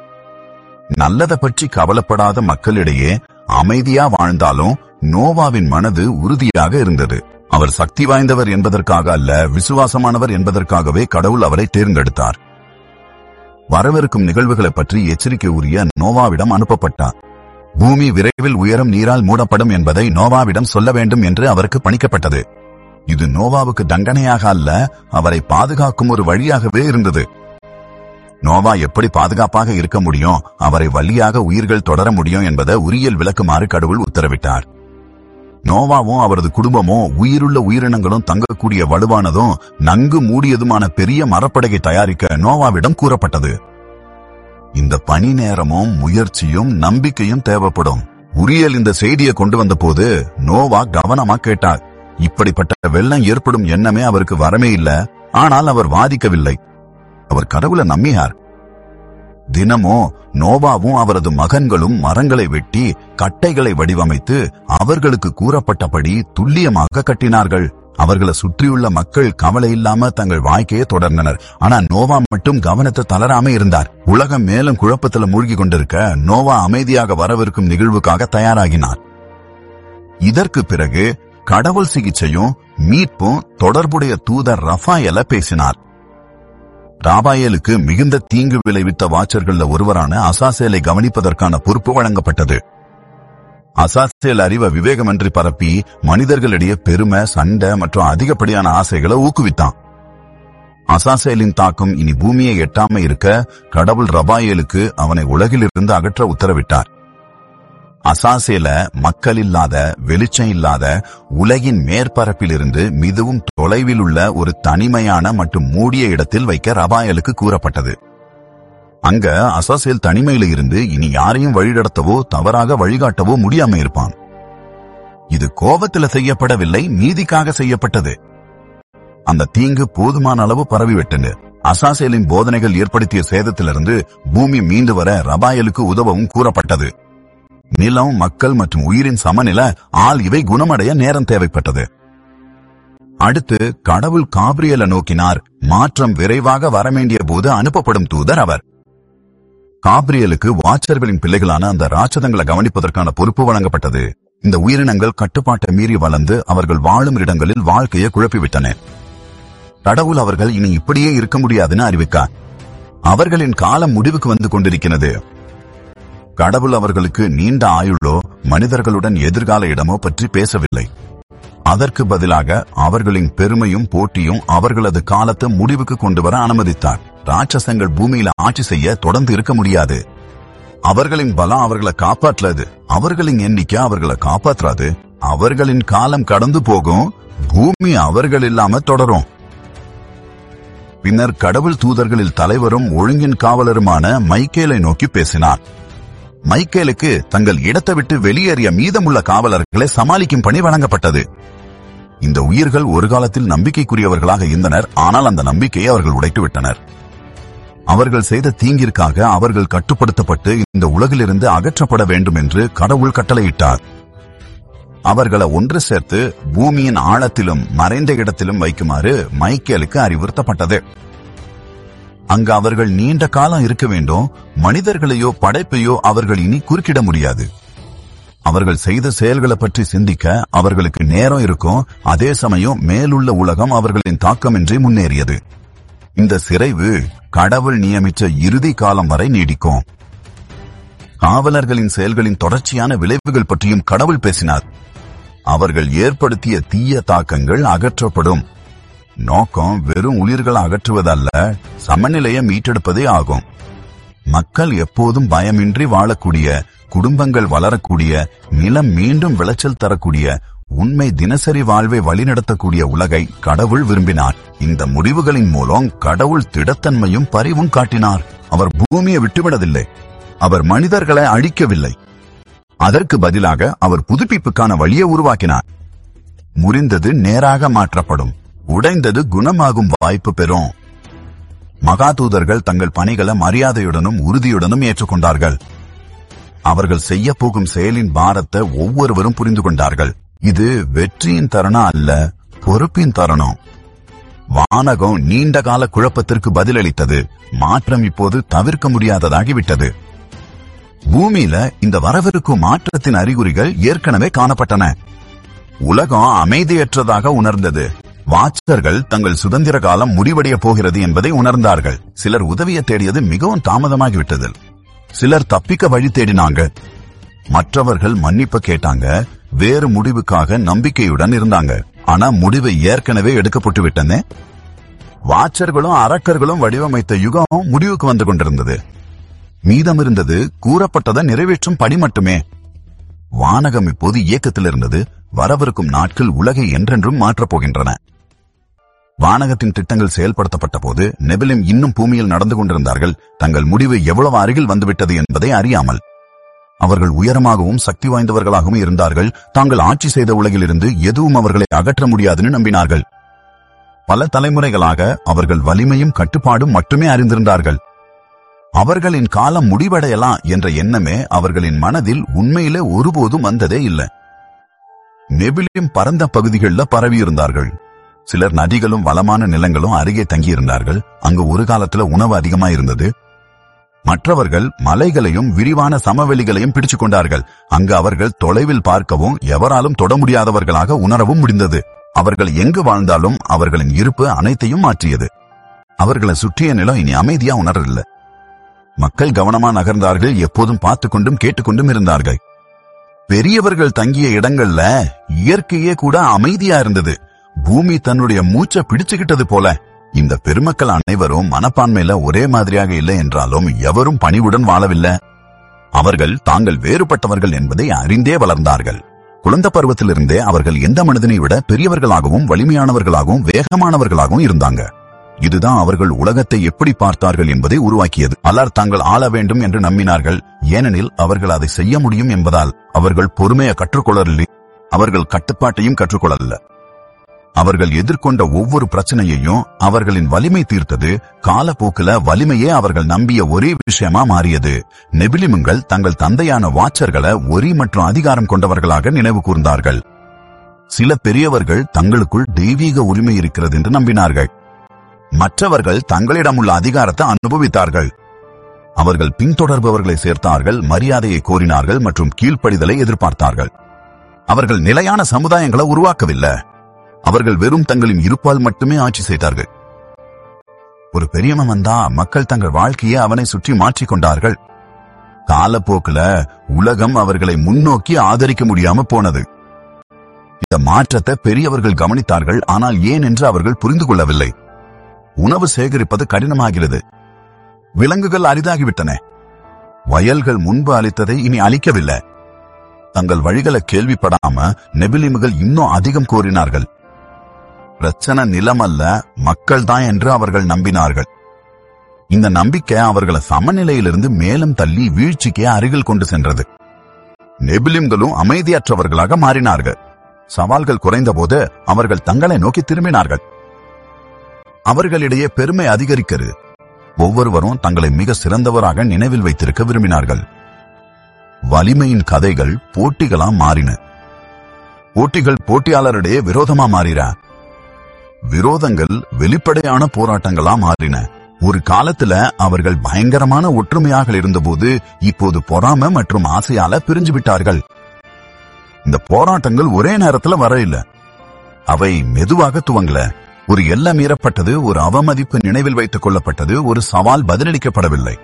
நல்லதை பற்றி கவலைப்படாத மக்களிடையே அமைதியா வாழ்ந்தாலும் நோவாவின் மனது உறுதியாக இருந்தது அவர் சக்தி வாய்ந்தவர் என்பதற்காக அல்ல விசுவாசமானவர் என்பதற்காகவே கடவுள் அவரை தேர்ந்தெடுத்தார் வரவிருக்கும் நிகழ்வுகளை பற்றி எச்சரிக்கை உரிய நோவாவிடம் அனுப்பப்பட்டார் பூமி விரைவில் உயரம் நீரால் மூடப்படும் என்பதை நோவாவிடம் சொல்ல வேண்டும் என்று அவருக்கு பணிக்கப்பட்டது இது நோவாவுக்கு தண்டனையாக அல்ல அவரை பாதுகாக்கும் ஒரு வழியாகவே இருந்தது நோவா எப்படி பாதுகாப்பாக இருக்க முடியும் அவரை வழியாக உயிர்கள் தொடர முடியும் என்பதை உரியல் விளக்குமாறு கடவுள் உத்தரவிட்டார் நோவாவும் அவரது குடும்பமும் உயிருள்ள உயிரினங்களும் தங்கக்கூடிய வலுவானதும் நன்கு மூடியதுமான பெரிய மரப்படகை தயாரிக்க நோவாவிடம் கூறப்பட்டது இந்த பணி நேரமும் முயற்சியும் நம்பிக்கையும் தேவைப்படும் உரியல் இந்த செய்தியை கொண்டு வந்த போது நோவா கவனமா கேட்டார் இப்படிப்பட்ட வெள்ளம் ஏற்படும் எண்ணமே அவருக்கு வரமே இல்ல ஆனால் அவர் வாதிக்கவில்லை அவர் கடவுளை நம்பியார் தினமோ நோவாவும் அவரது மகன்களும் மரங்களை வெட்டி கட்டைகளை வடிவமைத்து அவர்களுக்கு கூறப்பட்டபடி துல்லியமாக கட்டினார்கள் அவர்களை சுற்றியுள்ள மக்கள் கவலை இல்லாம தங்கள் வாழ்க்கையை தொடர்ந்தனர் ஆனா நோவா மட்டும் கவனத்தை தளராம இருந்தார் உலகம் மேலும் குழப்பத்துல மூழ்கி கொண்டிருக்க நோவா அமைதியாக வரவிருக்கும் நிகழ்வுக்காக தயாராகினார் இதற்கு பிறகு கடவுள் சிகிச்சையும் மீட்பும் தொடர்புடைய தூதர் ரஃபாயல பேசினார் ராபாயலுக்கு மிகுந்த தீங்கு விளைவித்த வாச்சர்கள்ல ஒருவரான அசாசேலை கவனிப்பதற்கான பொறுப்பு வழங்கப்பட்டது அசாசேல் அறிவ விவேகமின்றி பரப்பி மனிதர்களிடையே பெருமை சண்டை மற்றும் அதிகப்படியான ஆசைகளை ஊக்குவித்தான் அசாசேலின் தாக்கம் இனி பூமியை எட்டாம இருக்க கடவுள் ரபாயலுக்கு அவனை உலகிலிருந்து அகற்ற உத்தரவிட்டார் அசாசேல மக்கள் இல்லாத வெளிச்சம் இல்லாத உலகின் மேற்பரப்பிலிருந்து மிகவும் தொலைவில் உள்ள ஒரு தனிமையான மற்றும் மூடிய இடத்தில் வைக்க ரபாயலுக்கு கூறப்பட்டது அங்க அசாசேல் தனிமையில இருந்து இனி யாரையும் வழிநடத்தவோ தவறாக வழிகாட்டவோ முடியாம இருப்பான் இது கோபத்துல செய்யப்படவில்லை நீதிக்காக செய்யப்பட்டது அந்த தீங்கு போதுமான அளவு பரவிவிட்டது அசாசேலின் போதனைகள் ஏற்படுத்திய சேதத்திலிருந்து பூமி மீண்டு வர ரபாயலுக்கு உதவவும் கூறப்பட்டது நிலம் மக்கள் மற்றும் உயிரின் சமநிலை ஆள் இவை குணமடைய நேரம் தேவைப்பட்டது அடுத்து கடவுள் காபிரியல நோக்கினார் மாற்றம் விரைவாக வரவேண்டிய போது அனுப்பப்படும் தூதர் அவர் காபிரியலுக்கு வாச்சர்களின் பிள்ளைகளான அந்த ராட்சதங்களை கவனிப்பதற்கான பொறுப்பு வழங்கப்பட்டது இந்த உயிரினங்கள் கட்டுப்பாட்டை மீறி வளர்ந்து அவர்கள் வாழும் இடங்களில் வாழ்க்கையை குழப்பிவிட்டன கடவுள் அவர்கள் இனி இப்படியே இருக்க முடியாதுன்னு அறிவிக்கார் அவர்களின் காலம் முடிவுக்கு வந்து கொண்டிருக்கிறது கடவுள் அவர்களுக்கு நீண்ட ஆயுளோ மனிதர்களுடன் எதிர்கால இடமோ பற்றி பேசவில்லை அதற்கு பதிலாக அவர்களின் பெருமையும் போட்டியும் அவர்களது காலத்தை முடிவுக்கு கொண்டு வர அனுமதித்தார் ராட்சசங்கள் பூமியில ஆட்சி செய்ய தொடர்ந்து இருக்க முடியாது அவர்களின் பலம் அவர்களை காப்பாற்றாது அவர்களின் எண்ணிக்கை அவர்களை காப்பாற்றாது அவர்களின் காலம் கடந்து போகும் பூமி அவர்கள் இல்லாம தொடரும் பின்னர் கடவுள் தூதர்களில் தலைவரும் ஒழுங்கின் காவலருமான மைக்கேலை நோக்கி பேசினார் மைக்கேலுக்கு தங்கள் இடத்தை விட்டு வெளியேறிய மீதமுள்ள காவலர்களை சமாளிக்கும் பணி வழங்கப்பட்டது இந்த உயிர்கள் ஒரு காலத்தில் நம்பிக்கைக்குரியவர்களாக இருந்தனர் ஆனால் அந்த நம்பிக்கையை அவர்கள் உடைத்து விட்டனர் அவர்கள் செய்த தீங்கிற்காக அவர்கள் கட்டுப்படுத்தப்பட்டு இந்த உலகிலிருந்து அகற்றப்பட வேண்டும் என்று கடவுள் கட்டளையிட்டார் அவர்களை ஒன்று சேர்த்து பூமியின் ஆழத்திலும் மறைந்த இடத்திலும் வைக்குமாறு மைக்கேலுக்கு அறிவுறுத்தப்பட்டது அங்கு அவர்கள் நீண்ட காலம் இருக்க வேண்டும் மனிதர்களையோ படைப்பையோ அவர்கள் இனி குறுக்கிட முடியாது அவர்கள் செய்த செயல்களை பற்றி சிந்திக்க அவர்களுக்கு நேரம் இருக்கும் அதே சமயம் மேலுள்ள உலகம் அவர்களின் தாக்கமின்றி முன்னேறியது இந்த சிறைவு கடவுள் நியமித்த இறுதி காலம் வரை நீடிக்கும் காவலர்களின் செயல்களின் தொடர்ச்சியான விளைவுகள் பற்றியும் கடவுள் பேசினார் அவர்கள் ஏற்படுத்திய தீய தாக்கங்கள் அகற்றப்படும் நோக்கம் வெறும் உயிர்கள் அகற்றுவதல்ல சமநிலையை மீட்டெடுப்பதே ஆகும் மக்கள் எப்போதும் பயமின்றி வாழக்கூடிய குடும்பங்கள் வளரக்கூடிய நிலம் மீண்டும் விளைச்சல் தரக்கூடிய உண்மை தினசரி வாழ்வை வழிநடத்தக்கூடிய உலகை கடவுள் விரும்பினார் இந்த முடிவுகளின் மூலம் கடவுள் திடத்தன்மையும் பரிவும் காட்டினார் அவர் பூமியை விட்டுவிடவில்லை அவர் மனிதர்களை அழிக்கவில்லை அதற்கு பதிலாக அவர் புதுப்பிப்புக்கான வழியை உருவாக்கினார் முறிந்தது நேராக மாற்றப்படும் உடைந்தது குணமாகும் வாய்ப்பு பெறும் மகாதூதர்கள் தங்கள் பணிகளை மரியாதையுடனும் உறுதியுடனும் ஏற்றுக்கொண்டார்கள் அவர்கள் செய்ய போகும் செயலின் பாரத்தை ஒவ்வொருவரும் புரிந்து கொண்டார்கள் இது வெற்றியின் தருணம் அல்ல பொறுப்பின் தருணம் வானகம் நீண்ட கால குழப்பத்திற்கு பதிலளித்தது மாற்றம் இப்போது தவிர்க்க முடியாததாகிவிட்டது பூமியில இந்த வரவிருக்கும் மாற்றத்தின் அறிகுறிகள் ஏற்கனவே காணப்பட்டன உலகம் அமைதியற்றதாக உணர்ந்தது வாட்சர்கள் தங்கள் சுதந்திர காலம் முடிவடைய போகிறது என்பதை உணர்ந்தார்கள் சிலர் உதவியை தேடியது மிகவும் தாமதமாகிவிட்டது சிலர் தப்பிக்க வழி தேடினாங்க மற்றவர்கள் மன்னிப்பு கேட்டாங்க வேறு முடிவுக்காக நம்பிக்கையுடன் இருந்தாங்க ஆனா முடிவு ஏற்கனவே எடுக்கப்பட்டு விட்டனே வாட்சர்களும் அரக்கர்களும் வடிவமைத்த யுகம் முடிவுக்கு வந்து கொண்டிருந்தது மீதம் இருந்தது கூறப்பட்டதை நிறைவேற்றும் படி மட்டுமே வானகம் இப்போது இயக்கத்தில் இருந்தது வரவிருக்கும் நாட்கள் உலகை என்றென்றும் மாற்றப் போகின்றன வானகத்தின் திட்டங்கள் செயல்படுத்தப்பட்ட போது நெபிலிம் இன்னும் பூமியில் நடந்து கொண்டிருந்தார்கள் தங்கள் முடிவு எவ்வளவு அருகில் வந்துவிட்டது என்பதை அறியாமல் அவர்கள் உயரமாகவும் சக்தி வாய்ந்தவர்களாகவும் இருந்தார்கள் தாங்கள் ஆட்சி செய்த உலகிலிருந்து எதுவும் அவர்களை அகற்ற முடியாதுன்னு நம்பினார்கள் பல தலைமுறைகளாக அவர்கள் வலிமையும் கட்டுப்பாடும் மட்டுமே அறிந்திருந்தார்கள் அவர்களின் காலம் முடிவடையலாம் என்ற எண்ணமே அவர்களின் மனதில் உண்மையிலே ஒருபோதும் வந்ததே இல்லை நெபிலியும் பரந்த பகுதிகளில் பரவியிருந்தார்கள் சிலர் நதிகளும் வளமான நிலங்களும் அருகே தங்கியிருந்தார்கள் அங்கு ஒரு காலத்துல உணவு அதிகமா இருந்தது மற்றவர்கள் மலைகளையும் விரிவான சமவெளிகளையும் பிடிச்சுக் கொண்டார்கள் அங்கு அவர்கள் தொலைவில் பார்க்கவும் எவராலும் தொட முடியாதவர்களாக உணரவும் முடிந்தது அவர்கள் எங்கு வாழ்ந்தாலும் அவர்களின் இருப்பு அனைத்தையும் மாற்றியது அவர்களை சுற்றிய நிலம் இனி அமைதியா உணரவில்லை மக்கள் கவனமா நகர்ந்தார்கள் எப்போதும் பார்த்து கொண்டும் கேட்டுக்கொண்டும் இருந்தார்கள் பெரியவர்கள் தங்கிய இடங்கள்ல இயற்கையே கூட அமைதியா இருந்தது பூமி தன்னுடைய மூச்சை பிடிச்சுக்கிட்டது போல இந்த பெருமக்கள் அனைவரும் மனப்பான்மையில ஒரே மாதிரியாக இல்லை என்றாலும் எவரும் பணிவுடன் வாழவில்லை அவர்கள் தாங்கள் வேறுபட்டவர்கள் என்பதை அறிந்தே வளர்ந்தார்கள் குழந்தை பருவத்திலிருந்தே அவர்கள் எந்த மனிதனை விட பெரியவர்களாகவும் வலிமையானவர்களாகவும் வேகமானவர்களாகவும் இருந்தாங்க இதுதான் அவர்கள் உலகத்தை எப்படி பார்த்தார்கள் என்பதை உருவாக்கியது பலர் தாங்கள் ஆள வேண்டும் என்று நம்பினார்கள் ஏனெனில் அவர்கள் அதை செய்ய முடியும் என்பதால் அவர்கள் பொறுமையை கற்றுக்கொள்ளவில்லை அவர்கள் கட்டுப்பாட்டையும் கற்றுக்கொள்ளல அவர்கள் எதிர்கொண்ட ஒவ்வொரு பிரச்சனையையும் அவர்களின் வலிமை தீர்த்தது காலப்போக்கில வலிமையே அவர்கள் நம்பிய ஒரே விஷயமா மாறியது நெபிலிமுங்கள் தங்கள் தந்தையான வாட்சர்களை ஒரி மற்றும் அதிகாரம் கொண்டவர்களாக நினைவு கூர்ந்தார்கள் சில பெரியவர்கள் தங்களுக்குள் தெய்வீக உரிமை இருக்கிறது என்று நம்பினார்கள் மற்றவர்கள் தங்களிடம் உள்ள அதிகாரத்தை அனுபவித்தார்கள் அவர்கள் பின்தொடர்பவர்களை சேர்த்தார்கள் மரியாதையை கோரினார்கள் மற்றும் கீழ்ப்படிதலை எதிர்பார்த்தார்கள் அவர்கள் நிலையான சமுதாயங்களை உருவாக்கவில்லை அவர்கள் வெறும் தங்களின் இருப்பால் மட்டுமே ஆட்சி செய்தார்கள் ஒரு பெரியவன் வந்தா மக்கள் தங்கள் வாழ்க்கையை அவனை சுற்றி மாற்றிக் கொண்டார்கள் காலப்போக்குல உலகம் அவர்களை முன்னோக்கி ஆதரிக்க முடியாம போனது இந்த மாற்றத்தை பெரியவர்கள் கவனித்தார்கள் ஆனால் ஏன் என்று அவர்கள் புரிந்து கொள்ளவில்லை உணவு சேகரிப்பது கடினமாகிறது விலங்குகள் அரிதாகிவிட்டன வயல்கள் முன்பு அளித்ததை இனி அளிக்கவில்லை தங்கள் வழிகளை கேள்விப்படாம நெபிலிமுகள் இன்னும் அதிகம் கோரினார்கள் பிரச்சனை நிலம் அல்ல மக்கள் தான் என்று அவர்கள் நம்பினார்கள் இந்த நம்பிக்கை அவர்களை சமநிலையிலிருந்து மேலும் தள்ளி வீழ்ச்சிக்கு அருகில் கொண்டு சென்றது நெபிலிம்களும் அமைதியற்றவர்களாக மாறினார்கள் சவால்கள் குறைந்தபோது அவர்கள் தங்களை நோக்கி திரும்பினார்கள் அவர்களிடையே பெருமை அதிகரிக்கிறது ஒவ்வொருவரும் தங்களை மிக சிறந்தவராக நினைவில் வைத்திருக்க விரும்பினார்கள் வலிமையின் கதைகள் போட்டிகளா மாறின போட்டிகள் போட்டியாளரிடையே விரோதமா மாறின விரோதங்கள் வெளிப்படையான போராட்டங்களா மாறின ஒரு காலத்துல அவர்கள் பயங்கரமான ஒற்றுமையாக இருந்தபோது இப்போது பொறாமை மற்றும் ஆசையால பிரிஞ்சு விட்டார்கள் இந்த போராட்டங்கள் ஒரே நேரத்துல வர இல்ல அவை மெதுவாக துவங்கல ஒரு எல்லை மீறப்பட்டது ஒரு அவமதிப்பு நினைவில் வைத்துக் கொள்ளப்பட்டது ஒரு சவால் பதிலளிக்கப்படவில்லை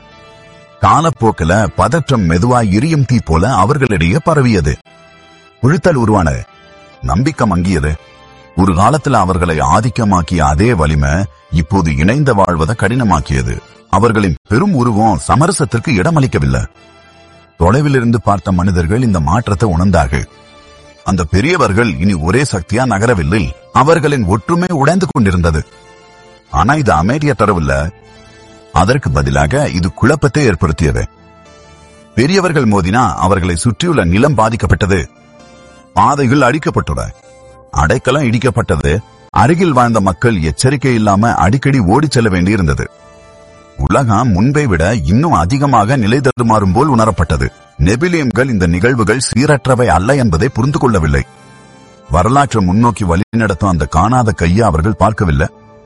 காலப்போக்கில பதற்றம் மெதுவாய் எரியும் தீ போல அவர்களிடையே பரவியது உழுத்தல் உருவானது நம்பிக்கை மங்கியது ஒரு காலத்துல அவர்களை ஆதிக்கமாக்கிய அதே வலிமை இப்போது இணைந்த வாழ்வதை கடினமாக்கியது அவர்களின் பெரும் உருவம் சமரசத்திற்கு இடமளிக்கவில்லை தொலைவில் இருந்து பார்த்த மனிதர்கள் இந்த மாற்றத்தை உணர்ந்தார்கள் அந்த பெரியவர்கள் இனி ஒரே சக்தியா நகரவில்லை அவர்களின் ஒற்றுமை உடைந்து கொண்டிருந்தது ஆனா இது அமைதிய தரவில்ல அதற்கு பதிலாக இது குழப்பத்தை ஏற்படுத்தியது பெரியவர்கள் மோதினா அவர்களை சுற்றியுள்ள நிலம் பாதிக்கப்பட்டது பாதைகள் அடிக்கப்பட்டன அடைக்கலம் இடிக்கப்பட்டது அருகில் வாழ்ந்த மக்கள் எச்சரிக்கை இல்லாம அடிக்கடி ஓடிச் செல்ல வேண்டியிருந்தது உலகம் முன்பை விட இன்னும் அதிகமாக நிலை தடுமாறும் போல் உணரப்பட்டது நெபிலியம்கள் இந்த நிகழ்வுகள் சீரற்றவை அல்ல என்பதை புரிந்து கொள்ளவில்லை வரலாற்றை முன்னோக்கி வழிநடத்தும் அந்த காணாத கையை அவர்கள் பார்க்கவில்லை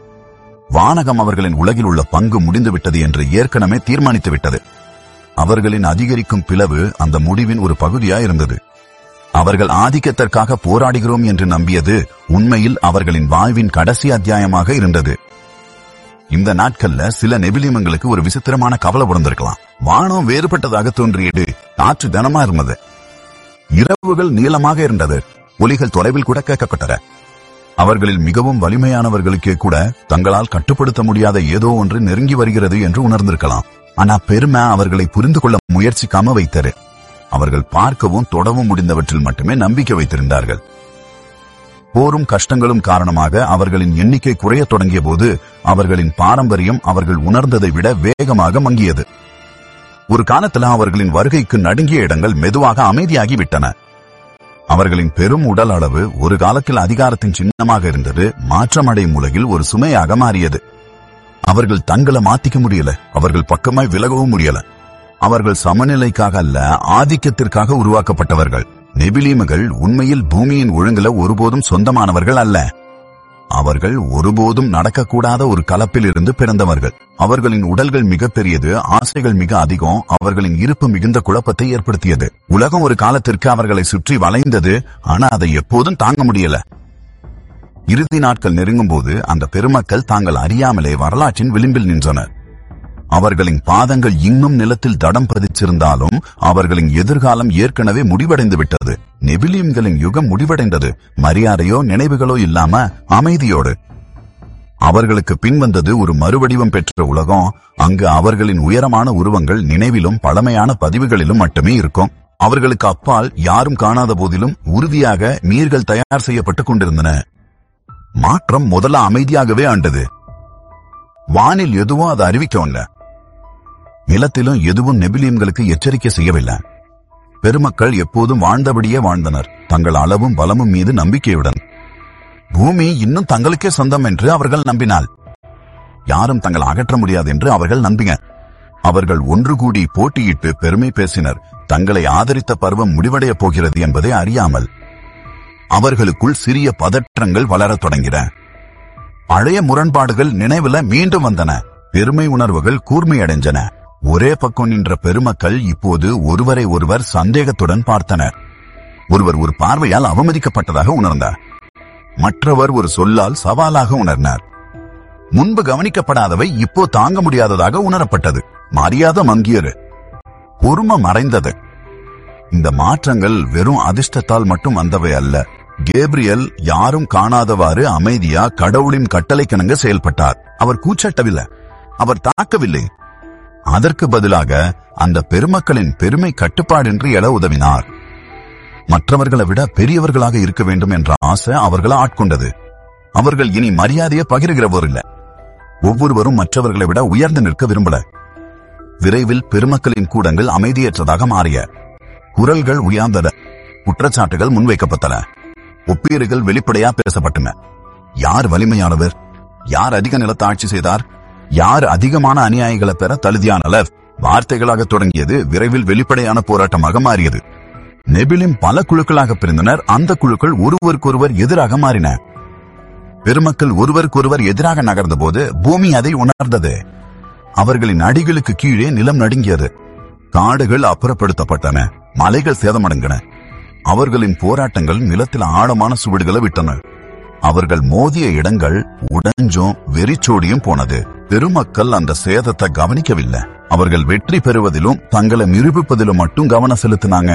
வானகம் அவர்களின் உலகில் உள்ள பங்கு முடிந்துவிட்டது என்று ஏற்கனவே தீர்மானித்து விட்டது அவர்களின் அதிகரிக்கும் பிளவு அந்த முடிவின் ஒரு பகுதியா இருந்தது அவர்கள் ஆதிக்கத்திற்காக போராடுகிறோம் என்று நம்பியது உண்மையில் அவர்களின் வாழ்வின் கடைசி அத்தியாயமாக இருந்தது இந்த நாட்கள்ல சில நெபிலியமங்களுக்கு ஒரு விசித்திரமான கவலை உணர்ந்திருக்கலாம் வானம் வேறுபட்டதாக தோன்றியது காற்று கனமா இருந்தது இரவுகள் நீளமாக இருந்தது ஒலிகள் தொலைவில் கூட கேட்கப்பட்டன அவர்களில் மிகவும் வலிமையானவர்களுக்கே கூட தங்களால் கட்டுப்படுத்த முடியாத ஏதோ ஒன்று நெருங்கி வருகிறது என்று உணர்ந்திருக்கலாம் ஆனா பெருமை அவர்களை புரிந்து கொள்ள முயற்சிக்காம வைத்தது அவர்கள் பார்க்கவும் தொடவும் முடிந்தவற்றில் மட்டுமே நம்பிக்கை வைத்திருந்தார்கள் போரும் கஷ்டங்களும் காரணமாக அவர்களின் எண்ணிக்கை குறையத் தொடங்கிய போது அவர்களின் பாரம்பரியம் அவர்கள் உணர்ந்ததை விட வேகமாக மங்கியது ஒரு காலத்துல அவர்களின் வருகைக்கு நடுங்கிய இடங்கள் மெதுவாக அமைதியாகி விட்டன அவர்களின் பெரும் உடல் அளவு ஒரு காலத்தில் அதிகாரத்தின் சின்னமாக இருந்தது மாற்றமடையும் உலகில் ஒரு சுமையாக மாறியது அவர்கள் தங்களை மாத்திக்க முடியல அவர்கள் பக்கமாய் விலகவும் முடியல அவர்கள் சமநிலைக்காக அல்ல ஆதிக்கத்திற்காக உருவாக்கப்பட்டவர்கள் நெபிலீமுகள் உண்மையில் பூமியின் ஒழுங்குல ஒருபோதும் சொந்தமானவர்கள் அல்ல அவர்கள் ஒருபோதும் நடக்கக்கூடாத ஒரு கலப்பில் இருந்து பிறந்தவர்கள் அவர்களின் உடல்கள் மிக பெரியது ஆசைகள் மிக அதிகம் அவர்களின் இருப்பு மிகுந்த குழப்பத்தை ஏற்படுத்தியது உலகம் ஒரு காலத்திற்கு அவர்களை சுற்றி வளைந்தது ஆனா அதை எப்போதும் தாங்க முடியல இறுதி நாட்கள் நெருங்கும் போது அந்த பெருமக்கள் தாங்கள் அறியாமலே வரலாற்றின் விளிம்பில் நின்றனர் அவர்களின் பாதங்கள் இன்னும் நிலத்தில் தடம் பதிச்சிருந்தாலும் அவர்களின் எதிர்காலம் ஏற்கனவே முடிவடைந்து விட்டது நெபிலியம்களின் யுகம் முடிவடைந்தது மரியாதையோ நினைவுகளோ இல்லாம அமைதியோடு அவர்களுக்கு பின்வந்தது ஒரு மறுவடிவம் பெற்ற உலகம் அங்கு அவர்களின் உயரமான உருவங்கள் நினைவிலும் பழமையான பதிவுகளிலும் மட்டுமே இருக்கும் அவர்களுக்கு அப்பால் யாரும் காணாத போதிலும் உறுதியாக நீர்கள் தயார் செய்யப்பட்டுக் கொண்டிருந்தன மாற்றம் முதல்ல அமைதியாகவே ஆண்டது வானில் எதுவும் அதை அறிவிக்கவில்ல நிலத்திலும் எதுவும் நெபிலியம்களுக்கு எச்சரிக்கை செய்யவில்லை பெருமக்கள் எப்போதும் வாழ்ந்தபடியே வாழ்ந்தனர் தங்கள் அளவும் பலமும் மீது நம்பிக்கையுடன் பூமி இன்னும் தங்களுக்கே சொந்தம் என்று அவர்கள் நம்பினால் யாரும் தங்கள் அகற்ற முடியாது என்று அவர்கள் நம்பினர் அவர்கள் ஒன்று கூடி போட்டியிட்டு பெருமை பேசினர் தங்களை ஆதரித்த பருவம் முடிவடையப் போகிறது என்பதை அறியாமல் அவர்களுக்குள் சிறிய பதற்றங்கள் வளரத் தொடங்கின பழைய முரண்பாடுகள் நினைவுல மீண்டும் வந்தன பெருமை உணர்வுகள் கூர்மையடைஞ்சன ஒரே பக்கம் நின்ற பெருமக்கள் இப்போது ஒருவரை ஒருவர் சந்தேகத்துடன் பார்த்தனர் ஒருவர் ஒரு பார்வையால் அவமதிக்கப்பட்டதாக உணர்ந்தார் மற்றவர் ஒரு சொல்லால் சவாலாக உணர்ந்தார் முன்பு கவனிக்கப்படாதவை இப்போ தாங்க முடியாததாக உணரப்பட்டது மரியாதை மங்கியது பொறுமை மறைந்தது இந்த மாற்றங்கள் வெறும் அதிர்ஷ்டத்தால் மட்டும் வந்தவை அல்ல கேப்ரியல் யாரும் காணாதவாறு அமைதியா கடவுளின் கட்டளைக்கிணங்க செயல்பட்டார் அவர் கூச்சட்டவில்லை அவர் தாக்கவில்லை அதற்கு பதிலாக அந்த பெருமக்களின் பெருமை கட்டுப்பாடின்றி எழ உதவினார் மற்றவர்களை விட பெரியவர்களாக இருக்க வேண்டும் என்ற ஆசை அவர்களை ஆட்கொண்டது அவர்கள் இனி மரியாதையை பகிர்கிறவர் இல்ல ஒவ்வொருவரும் மற்றவர்களை விட உயர்ந்து நிற்க விரும்பல விரைவில் பெருமக்களின் கூடங்கள் அமைதியற்றதாக மாறிய குரல்கள் உயர்ந்தன குற்றச்சாட்டுகள் முன்வைக்கப்பட்டன ஒப்பீடுகள் வெளிப்படையா பேசப்பட்டன யார் வலிமையானவர் யார் அதிக நிலத்தை ஆட்சி செய்தார் யார் அதிகமான அநியாயங்களை பெற தகுதியானவர் வார்த்தைகளாக தொடங்கியது விரைவில் வெளிப்படையான போராட்டமாக மாறியது நெபிலிம் பல குழுக்களாக பிரிந்தனர் அந்த குழுக்கள் ஒருவருக்கொருவர் எதிராக மாறின பெருமக்கள் ஒருவருக்கொருவர் எதிராக நகர்ந்தபோது பூமி அதை உணர்ந்தது அவர்களின் அடிகளுக்கு கீழே நிலம் நடுங்கியது காடுகள் அப்புறப்படுத்தப்பட்டன மலைகள் சேதமடைந்தன அவர்களின் போராட்டங்கள் நிலத்தில் ஆழமான சுவடுகளை விட்டன அவர்கள் மோதிய இடங்கள் உடைஞ்சும் வெறிச்சோடியும் போனது பெருமக்கள் அந்த சேதத்தை கவனிக்கவில்லை அவர்கள் வெற்றி பெறுவதிலும் தங்களை நிரூபிப்பதிலும் மட்டும் கவனம் செலுத்தினாங்க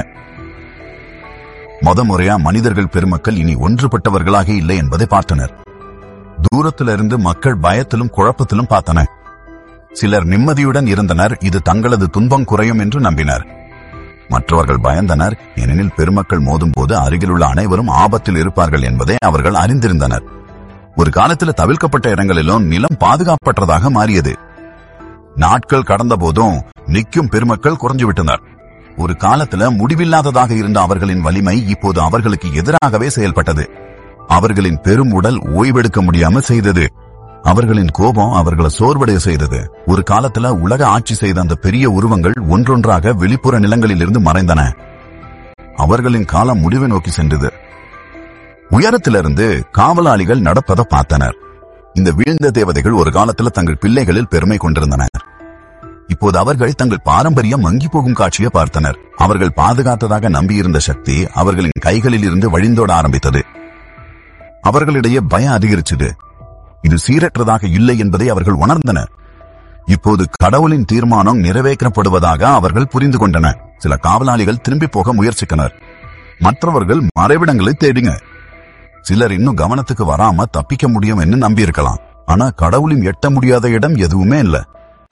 முத முறையா மனிதர்கள் பெருமக்கள் இனி ஒன்றுபட்டவர்களாக இல்லை என்பதை பார்த்தனர் தூரத்திலிருந்து மக்கள் பயத்திலும் குழப்பத்திலும் பார்த்தன சிலர் நிம்மதியுடன் இருந்தனர் இது தங்களது துன்பம் குறையும் என்று நம்பினர் மற்றவர்கள் பயந்தனர் ஏனெனில் பெருமக்கள் மோதும்போது அருகிலுள்ள அனைவரும் ஆபத்தில் இருப்பார்கள் என்பதை அவர்கள் அறிந்திருந்தனர் ஒரு காலத்தில் தவிர்க்கப்பட்ட இடங்களிலும் நிலம் பாதுகாப்பற்றதாக மாறியது நாட்கள் கடந்த போதும் நிற்கும் பெருமக்கள் குறைஞ்சு விட்டனர் ஒரு காலத்துல முடிவில்லாததாக இருந்த அவர்களின் வலிமை இப்போது அவர்களுக்கு எதிராகவே செயல்பட்டது அவர்களின் பெரும் உடல் ஓய்வெடுக்க முடியாம செய்தது அவர்களின் கோபம் அவர்களை சோர்வடைய செய்தது ஒரு காலத்துல உலக ஆட்சி செய்த அந்த பெரிய உருவங்கள் ஒன்றொன்றாக வெளிப்புற நிலங்களிலிருந்து மறைந்தன அவர்களின் காலம் முடிவை நோக்கி சென்றது உயரத்திலிருந்து காவலாளிகள் நடப்பதை பார்த்தனர் இந்த வீழ்ந்த தேவதைகள் ஒரு காலத்துல தங்கள் பிள்ளைகளில் பெருமை கொண்டிருந்தனர் இப்போது அவர்கள் தங்கள் பாரம்பரியம் மங்கி போகும் காட்சியை பார்த்தனர் அவர்கள் பாதுகாத்ததாக நம்பியிருந்த சக்தி அவர்களின் கைகளில் இருந்து வழிந்தோட ஆரம்பித்தது அவர்களிடையே பயம் அதிகரிச்சது இது சீரற்றதாக இல்லை என்பதை அவர்கள் உணர்ந்தனர் இப்போது கடவுளின் தீர்மானம் நிறைவேற்றப்படுவதாக அவர்கள் புரிந்து கொண்டனர் சில காவலாளிகள் திரும்பி போக முயற்சித்தனர் மற்றவர்கள் மறைவிடங்களை தேடிங்க சிலர் இன்னும் கவனத்துக்கு வராம தப்பிக்க முடியும் என்று நம்பியிருக்கலாம் ஆனா கடவுளின் எட்ட முடியாத இடம் எதுவுமே இல்ல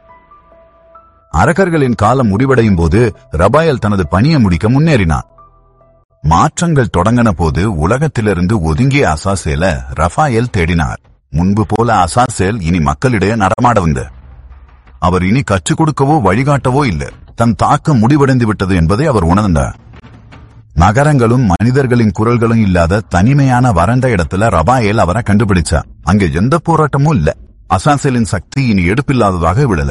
அரக்கர்களின் காலம் முடிவடையும் போது ரபாயல் தனது பணியை முடிக்க முன்னேறினார் மாற்றங்கள் தொடங்கின போது உலகத்திலிருந்து ஒதுங்கிய அசாசேல ரஃபாயல் தேடினார் முன்பு போல அசாசேல் இனி மக்களிடையே நடமாட வந்து அவர் இனி கற்றுக் கொடுக்கவோ வழிகாட்டவோ இல்லை தன் தாக்கம் முடிவடைந்து விட்டது என்பதை அவர் உணர்ந்தார் நகரங்களும் மனிதர்களின் குரல்களும் இல்லாத தனிமையான வறண்ட இடத்துல ரபாயேல் அவரை கண்டுபிடிச்சா அங்க எந்த போராட்டமும் இல்ல அசாசேலின் சக்தி இனி எடுப்பில்லாததாக விடல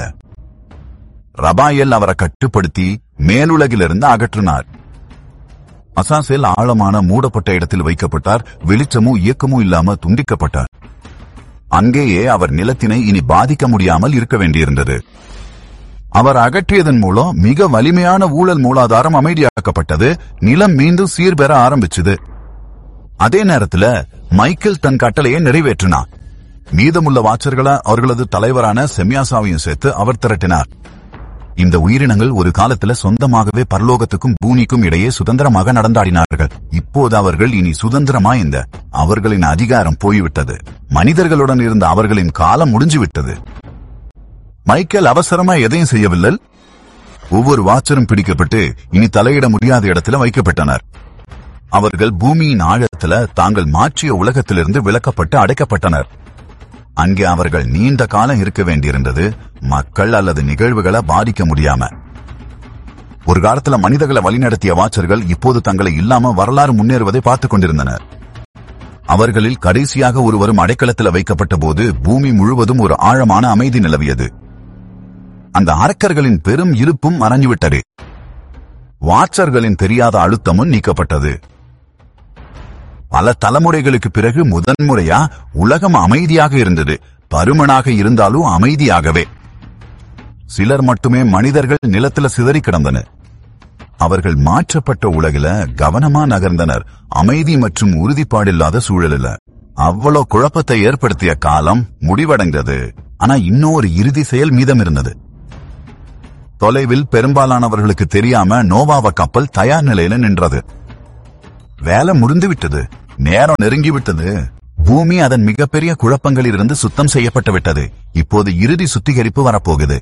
ரபாயேல் அவரை கட்டுப்படுத்தி மேலுலகிலிருந்து அகற்றினார் அசாசேல் ஆழமான மூடப்பட்ட இடத்தில் வைக்கப்பட்டார் வெளிச்சமும் இயக்கமும் இல்லாம துண்டிக்கப்பட்டார் அங்கேயே அவர் நிலத்தினை இனி பாதிக்க முடியாமல் இருக்க வேண்டியிருந்தது அவர் அகற்றியதன் மூலம் மிக வலிமையான ஊழல் மூலாதாரம் அமைதியாக்கப்பட்டது நிலம் மீண்டும் சீர்பெற ஆரம்பிச்சது அதே நேரத்துல மைக்கேல் தன் கட்டளையை நிறைவேற்றினார் மீதமுள்ள வாச்சர்களை அவர்களது தலைவரான செம்யாசாவையும் சேர்த்து அவர் திரட்டினார் இந்த உயிரினங்கள் ஒரு காலத்துல சொந்தமாகவே பரலோகத்துக்கும் பூமிக்கும் இடையே சுதந்திரமாக நடந்தாடினார்கள் இப்போது அவர்கள் இனி சுதந்திரமா இந்த அவர்களின் அதிகாரம் போய்விட்டது மனிதர்களுடன் இருந்த அவர்களின் காலம் முடிஞ்சு விட்டது மைக்கேல் அவசரமா எதையும் செய்யவில்லை ஒவ்வொரு வாச்சரும் பிடிக்கப்பட்டு இனி தலையிட முடியாத இடத்துல வைக்கப்பட்டனர் அவர்கள் பூமியின் ஆழத்துல தாங்கள் மாற்றிய உலகத்திலிருந்து விலக்கப்பட்டு அடைக்கப்பட்டனர் அங்கே அவர்கள் நீண்ட காலம் இருக்க வேண்டியிருந்தது மக்கள் அல்லது நிகழ்வுகளை பாதிக்க முடியாம ஒரு காலத்துல மனிதர்களை வழிநடத்திய வாச்சர்கள் இப்போது தங்களை இல்லாம வரலாறு முன்னேறுவதை பார்த்துக் கொண்டிருந்தனர் அவர்களில் கடைசியாக ஒருவரும் அடைக்கலத்தில் வைக்கப்பட்ட போது பூமி முழுவதும் ஒரு ஆழமான அமைதி நிலவியது அந்த அரக்கர்களின் பெரும் இருப்பும் மறைஞ்சுவிட்டது வாச்சர்களின் தெரியாத அழுத்தமும் நீக்கப்பட்டது பல தலைமுறைகளுக்கு பிறகு முதன்முறையா உலகம் அமைதியாக இருந்தது பருமனாக இருந்தாலும் அமைதியாகவே சிலர் மட்டுமே மனிதர்கள் நிலத்துல சிதறி கிடந்தனர் அவர்கள் மாற்றப்பட்ட உலகில கவனமா நகர்ந்தனர் அமைதி மற்றும் உறுதிப்பாடில்லாத சூழலில் அவ்வளோ குழப்பத்தை ஏற்படுத்திய காலம் முடிவடைந்தது ஆனா இன்னும் ஒரு இறுதி செயல் மீதம் இருந்தது தொலைவில் பெரும்பாலானவர்களுக்கு தெரியாம நோவாவ கப்பல் தயார் நிலையில நின்றது வேலை முடிந்து விட்டது நேரம் நெருங்கி விட்டது பூமி அதன் மிகப்பெரிய குழப்பங்களிலிருந்து சுத்தம் செய்யப்பட்டு விட்டது இப்போது இறுதி சுத்திகரிப்பு வரப்போகுது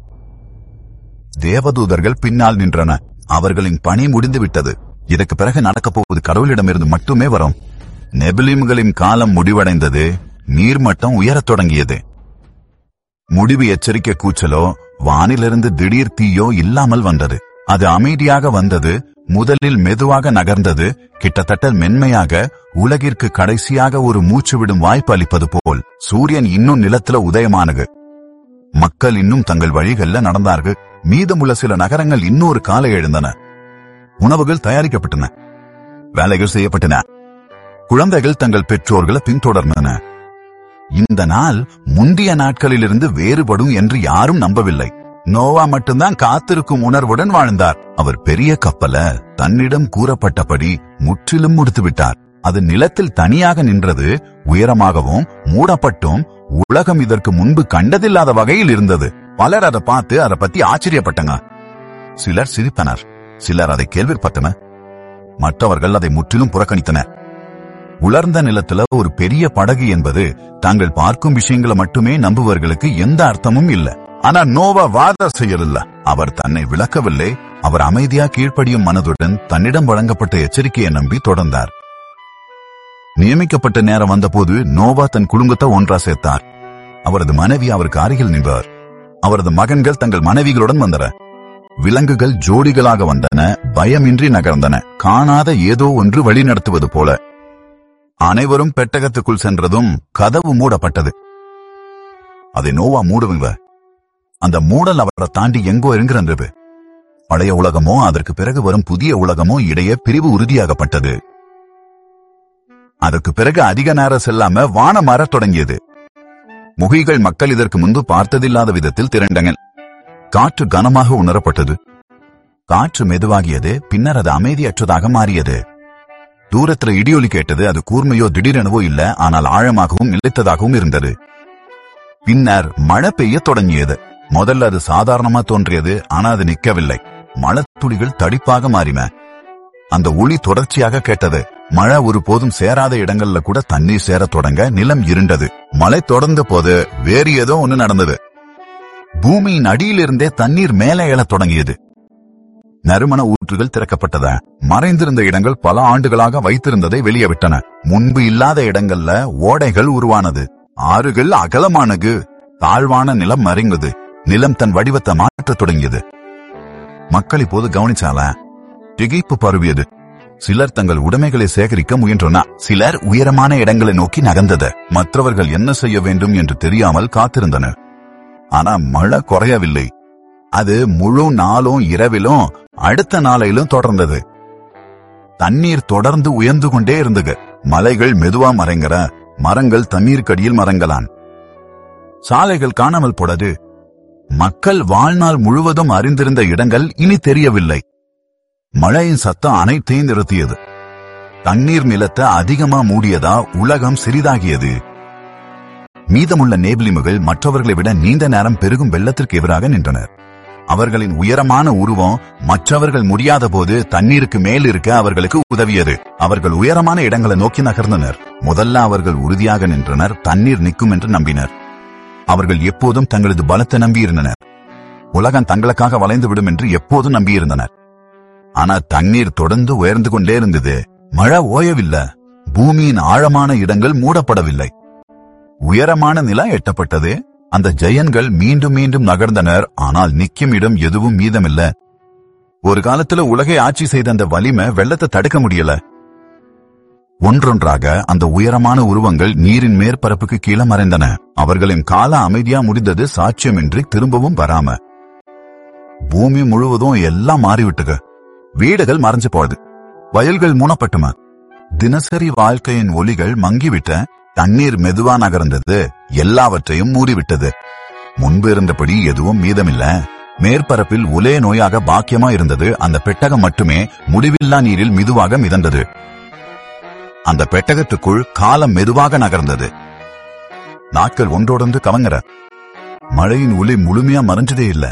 தேவதூதர்கள் பின்னால் நின்றன அவர்களின் பணி முடிந்து விட்டது இதற்கு பிறகு நடக்கப் போவது கடவுளிடமிருந்து மட்டுமே வரும் நெபிலிம்களின் காலம் முடிவடைந்தது நீர்மட்டம் உயரத் தொடங்கியது முடிவு எச்சரிக்கை கூச்சலோ வானிலிருந்து திடீர் தீயோ இல்லாமல் வந்தது அது அமைதியாக வந்தது முதலில் மெதுவாக நகர்ந்தது கிட்டத்தட்ட மென்மையாக உலகிற்கு கடைசியாக ஒரு மூச்சு விடும் வாய்ப்பு அளிப்பது போல் சூரியன் இன்னும் நிலத்துல உதயமானது மக்கள் இன்னும் தங்கள் வழிகள்ல நடந்தார்கள் மீதமுள்ள சில நகரங்கள் இன்னொரு காலை எழுந்தன உணவுகள் தயாரிக்கப்பட்டன வேலைகள் செய்யப்பட்டன குழந்தைகள் தங்கள் பெற்றோர்களை பின்தொடர்ந்தன இந்த நாள் முந்தைய நாட்களிலிருந்து வேறுபடும் என்று யாரும் நம்பவில்லை நோவா மட்டும்தான் காத்திருக்கும் உணர்வுடன் வாழ்ந்தார் அவர் பெரிய கப்பல தன்னிடம் கூறப்பட்டபடி முற்றிலும் முடித்து விட்டார் அது நிலத்தில் தனியாக நின்றது உயரமாகவும் மூடப்பட்டும் உலகம் இதற்கு முன்பு கண்டதில்லாத வகையில் இருந்தது பலர் அதை பார்த்து அதை பத்தி ஆச்சரியப்பட்டங்க சிலர் சிரித்தனர் சிலர் அதை கேள்விப்பட்டனர் மற்றவர்கள் அதை முற்றிலும் புறக்கணித்தனர் உலர்ந்த நிலத்துல ஒரு பெரிய படகு என்பது தாங்கள் பார்க்கும் விஷயங்களை மட்டுமே நம்புவர்களுக்கு எந்த அர்த்தமும் இல்ல ஆனா நோவா வாத செய்யலில்ல அவர் தன்னை விளக்கவில்லை அவர் அமைதியா கீழ்ப்படியும் மனதுடன் தன்னிடம் வழங்கப்பட்ட எச்சரிக்கையை நம்பி தொடர்ந்தார் நியமிக்கப்பட்ட நேரம் வந்தபோது நோவா தன் குடும்பத்தை ஒன்றா சேர்த்தார் அவரது மனைவி அவருக்கு அருகில் நின்றார் அவரது மகன்கள் தங்கள் மனைவிகளுடன் வந்தனர் விலங்குகள் ஜோடிகளாக வந்தன பயமின்றி நகர்ந்தன காணாத ஏதோ ஒன்று வழிநடத்துவது போல அனைவரும் பெட்டகத்துக்குள் சென்றதும் கதவு மூடப்பட்டது அதை நோவா மூடுவங்க அந்த மூடல் அவரை தாண்டி எங்கோ இருங்கிறது பழைய உலகமோ அதற்கு பிறகு வரும் புதிய உலகமோ இடையே பிரிவு உறுதியாகப்பட்டது அதற்கு பிறகு அதிக நேரம் செல்லாம வானம் மாறத் தொடங்கியது முகிகள் மக்கள் இதற்கு முன்பு பார்த்ததில்லாத விதத்தில் திரண்டனர் காற்று கனமாக உணரப்பட்டது காற்று மெதுவாகியது பின்னர் அது அமைதியற்றதாக மாறியது தூரத்துல இடியொலி கேட்டது அது கூர்மையோ திடீரெனவோ இல்ல ஆனால் ஆழமாகவும் நிலைத்ததாகவும் இருந்தது பின்னர் மழை பெய்ய தொடங்கியது முதல்ல அது சாதாரணமா தோன்றியது ஆனா அது நிக்கவில்லை மழைத்துளிகள் தடிப்பாக மாறின அந்த ஒளி தொடர்ச்சியாக கேட்டது மழை ஒரு போதும் சேராத இடங்கள்ல கூட தண்ணீர் சேரத் தொடங்க நிலம் இருண்டது மழை தொடர்ந்த போது வேறு ஏதோ ஒண்ணு நடந்தது பூமியின் அடியிலிருந்தே தண்ணீர் மேலே எழத் தொடங்கியது நறுமண ஊற்றுகள் திறக்கப்பட்டத மறைந்திருந்த இடங்கள் பல ஆண்டுகளாக வைத்திருந்ததை வெளியே விட்டன முன்பு இல்லாத இடங்கள்ல ஓடைகள் உருவானது ஆறுகள் அகலமானது தாழ்வான நிலம் மறைந்தது நிலம் தன் வடிவத்தை மாற்றத் தொடங்கியது மக்கள் இப்போது கவனிச்சால திகைப்பு பரவியது சிலர் தங்கள் உடைமைகளை சேகரிக்க முயன்றனர் சிலர் உயரமான இடங்களை நோக்கி நகர்ந்தது மற்றவர்கள் என்ன செய்ய வேண்டும் என்று தெரியாமல் காத்திருந்தனர் ஆனா மழை குறையவில்லை அது முழு நாளும் இரவிலும் அடுத்த நாளையிலும் தொடர்ந்தது தண்ணீர் தொடர்ந்து உயர்ந்து கொண்டே இருந்தது மலைகள் மெதுவா மறைங்கற மரங்கள் தண்ணீர் கடியில் மறங்கலான் சாலைகள் காணாமல் போனது மக்கள் வாழ்நாள் முழுவதும் அறிந்திருந்த இடங்கள் இனி தெரியவில்லை மழையின் சத்தம் அனைத்தையும் நிறுத்தியது தண்ணீர் நிலத்தை அதிகமா மூடியதா உலகம் சிறிதாகியது மீதமுள்ள நேபிலிமுகள் மற்றவர்களை விட நீண்ட நேரம் பெருகும் வெள்ளத்திற்கு எதிராக நின்றனர் அவர்களின் உயரமான உருவம் மற்றவர்கள் முடியாத போது தண்ணீருக்கு மேல் இருக்க அவர்களுக்கு உதவியது அவர்கள் உயரமான இடங்களை நோக்கி நகர்ந்தனர் முதல்ல அவர்கள் உறுதியாக நின்றனர் தண்ணீர் நிற்கும் என்று நம்பினர் அவர்கள் எப்போதும் தங்களது பலத்தை நம்பியிருந்தனர் உலகம் தங்களுக்காக வளைந்து விடும் என்று எப்போதும் நம்பியிருந்தனர் ஆனா தண்ணீர் தொடர்ந்து உயர்ந்து கொண்டே இருந்தது மழை ஓயவில்லை பூமியின் ஆழமான இடங்கள் மூடப்படவில்லை உயரமான நிலம் எட்டப்பட்டது அந்த ஜெயன்கள் மீண்டும் மீண்டும் நகர்ந்தனர் ஆனால் நிக்கும் இடம் எதுவும் மீதமில்ல ஒரு காலத்துல உலகை ஆட்சி செய்த அந்த வலிமை வெள்ளத்தை தடுக்க முடியல ஒன்றொன்றாக அந்த உயரமான உருவங்கள் நீரின் மேற்பரப்புக்கு கீழே மறைந்தன அவர்களின் கால அமைதியா முடிந்தது சாட்சியமின்றி திரும்பவும் வராம பூமி முழுவதும் எல்லாம் மாறிவிட்டுக வீடுகள் மறைஞ்சு போகுது வயல்கள் மூடப்பட்டும தினசரி வாழ்க்கையின் ஒலிகள் மங்கிவிட்ட தண்ணீர் மெதுவா நகர்ந்தது எல்லாவற்றையும் மூடிவிட்டது முன்பு இருந்தபடி எதுவும் மீதமில்ல மேற்பரப்பில் ஒலே நோயாக பாக்கியமா இருந்தது அந்த பெட்டகம் மட்டுமே முடிவில்லா நீரில் மெதுவாக மிதந்தது அந்த பெட்டகத்துக்குள் காலம் மெதுவாக நகர்ந்தது நாட்கள் ஒன்றோடொன்று கவங்கற மழையின் ஒளி முழுமையா மறைஞ்சதே இல்ல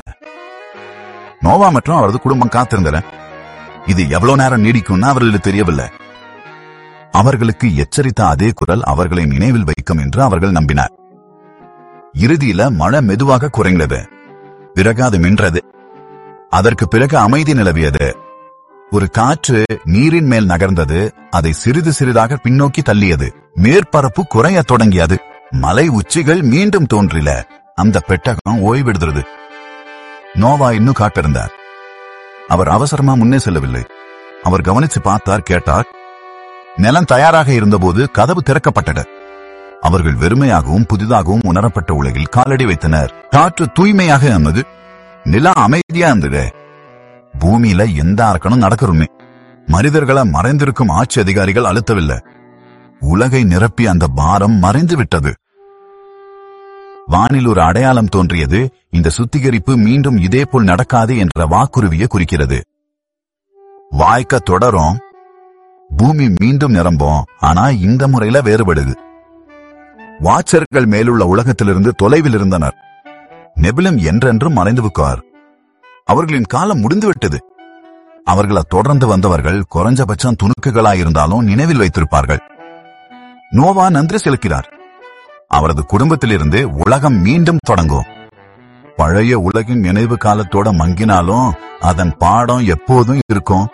நோவா மற்றும் அவரது குடும்பம் காத்திருந்தன இது எவ்வளவு நேரம் நீடிக்கும்னு அவர்களுக்கு தெரியவில்லை அவர்களுக்கு எச்சரித்த அதே குரல் அவர்களை நினைவில் வைக்கும் என்று அவர்கள் நம்பினார் இறுதியில மழை மெதுவாக குறைந்தது பிறகு அது மின்றது அதற்கு பிறகு அமைதி நிலவியது ஒரு காற்று நீரின் மேல் நகர்ந்தது அதை சிறிது சிறிதாக பின்னோக்கி தள்ளியது மேற்பரப்பு குறையத் தொடங்கியது மலை உச்சிகள் மீண்டும் தோன்றில அந்த பெட்டகம் ஓய்வெடுத்துறது நோவா இன்னும் காட்டிருந்தார் அவர் அவசரமா முன்னே செல்லவில்லை அவர் கவனிச்சு பார்த்தார் கேட்டார் நிலம் தயாராக இருந்தபோது கதவு திறக்கப்பட்டது அவர்கள் வெறுமையாகவும் புதிதாகவும் உணரப்பட்ட உலகில் காலடி வைத்தனர் காற்று தூய்மையாக இருந்தது நிலம் அமைதியா இருந்தது பூமியில எந்த அரக்கனும் நடக்கருமே மனிதர்களை மறைந்திருக்கும் ஆட்சி அதிகாரிகள் அழுத்தவில்லை உலகை நிரப்பி அந்த பாரம் மறைந்து விட்டது வானில் ஒரு அடையாளம் தோன்றியது இந்த சுத்திகரிப்பு மீண்டும் இதேபோல் நடக்காது என்ற வாக்குறுதியை குறிக்கிறது வாய்க்க தொடரும் பூமி மீண்டும் நிரம்பும் ஆனா இந்த முறையில வேறுபடுது வாட்சர்கள் மேலுள்ள உலகத்திலிருந்து தொலைவில் இருந்தனர் நெபிலும் என்றென்றும் மறைந்து விட்டார் அவர்களின் காலம் முடிந்துவிட்டது அவர்களை தொடர்ந்து வந்தவர்கள் குறைஞ்சபட்சம் துணுக்குகளாயிருந்தாலும் நினைவில் வைத்திருப்பார்கள் நோவா நன்றி செலுக்கிறார் அவரது குடும்பத்திலிருந்து உலகம் மீண்டும் தொடங்கும் பழைய உலகின் நினைவு காலத்தோட மங்கினாலும் அதன் பாடம் எப்போதும் இருக்கும்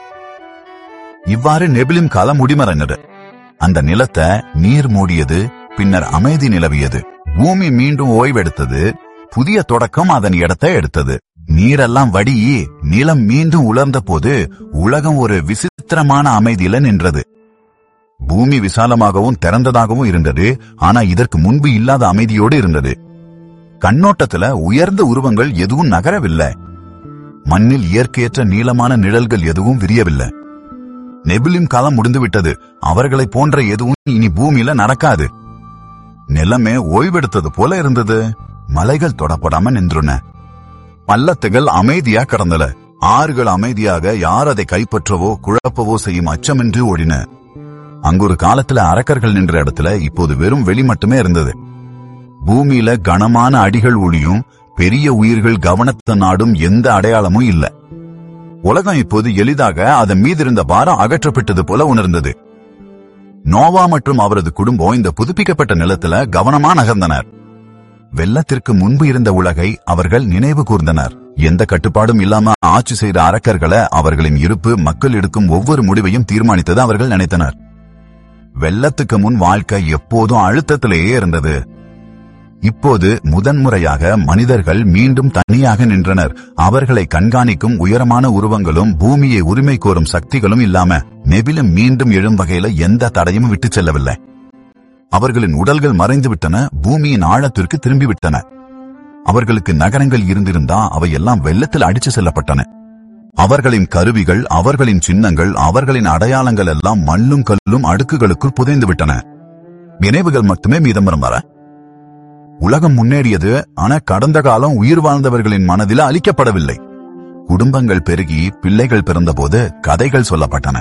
இவ்வாறு நெபிலிம் காலம் முடிமறைந்தது அந்த நிலத்தை நீர் மூடியது பின்னர் அமைதி நிலவியது பூமி மீண்டும் ஓய்வெடுத்தது புதிய தொடக்கம் அதன் இடத்தை எடுத்தது நீரெல்லாம் வடியி நிலம் மீண்டும் உலர்ந்த போது உலகம் ஒரு விசித்திரமான அமைதியில நின்றது பூமி விசாலமாகவும் திறந்ததாகவும் இருந்தது ஆனா இதற்கு முன்பு இல்லாத அமைதியோடு இருந்தது கண்ணோட்டத்துல உயர்ந்த உருவங்கள் எதுவும் நகரவில்லை மண்ணில் இயற்கையற்ற நீளமான நிழல்கள் எதுவும் விரியவில்லை நெபிலிம் காலம் முடிந்துவிட்டது அவர்களைப் போன்ற எதுவும் இனி பூமியில நடக்காது நிலமே ஓய்வெடுத்தது போல இருந்தது மலைகள் தொடப்படாம நின்றுன பள்ளத்துகள் அமைதியா கடந்தல ஆறுகள் அமைதியாக யார் அதை கைப்பற்றவோ குழப்பவோ செய்யும் அச்சமின்றி ஓடின அங்கு ஒரு காலத்துல அரக்கர்கள் நின்ற இடத்துல இப்போது வெறும் வெளி மட்டுமே இருந்தது பூமியில கனமான அடிகள் ஒளியும் பெரிய உயிர்கள் கவனத்தை நாடும் எந்த அடையாளமும் இல்ல உலகம் இப்போது எளிதாக அதன் மீதிருந்த பாரம் அகற்றப்பட்டது போல உணர்ந்தது நோவா மற்றும் அவரது குடும்பம் இந்த புதுப்பிக்கப்பட்ட நிலத்துல கவனமா நகர்ந்தனர் வெள்ளத்திற்கு முன்பு இருந்த உலகை அவர்கள் நினைவு கூர்ந்தனர் எந்த கட்டுப்பாடும் இல்லாம ஆட்சி செய்த அரக்கர்களை அவர்களின் இருப்பு மக்கள் எடுக்கும் ஒவ்வொரு முடிவையும் தீர்மானித்தது அவர்கள் நினைத்தனர் வெள்ளத்துக்கு முன் வாழ்க்கை எப்போதும் அழுத்தத்திலேயே இருந்தது இப்போது முதன்முறையாக மனிதர்கள் மீண்டும் தனியாக நின்றனர் அவர்களை கண்காணிக்கும் உயரமான உருவங்களும் பூமியை உரிமை கோரும் சக்திகளும் இல்லாம நெபிலும் மீண்டும் எழும் வகையில எந்த தடையும் விட்டுச் செல்லவில்லை அவர்களின் உடல்கள் மறைந்து விட்டன பூமியின் ஆழத்திற்கு திரும்பிவிட்டன அவர்களுக்கு நகரங்கள் இருந்திருந்தா அவையெல்லாம் வெள்ளத்தில் அடிச்சு செல்லப்பட்டன அவர்களின் கருவிகள் அவர்களின் சின்னங்கள் அவர்களின் அடையாளங்கள் எல்லாம் மண்ணும் கல்லும் அடுக்குகளுக்குள் புதைந்து விட்டன நினைவுகள் மட்டுமே மீதம் வர உலகம் முன்னேறியது ஆனா கடந்த காலம் உயிர் வாழ்ந்தவர்களின் மனதில் அளிக்கப்படவில்லை குடும்பங்கள் பெருகி பிள்ளைகள் பிறந்தபோது கதைகள் சொல்லப்பட்டன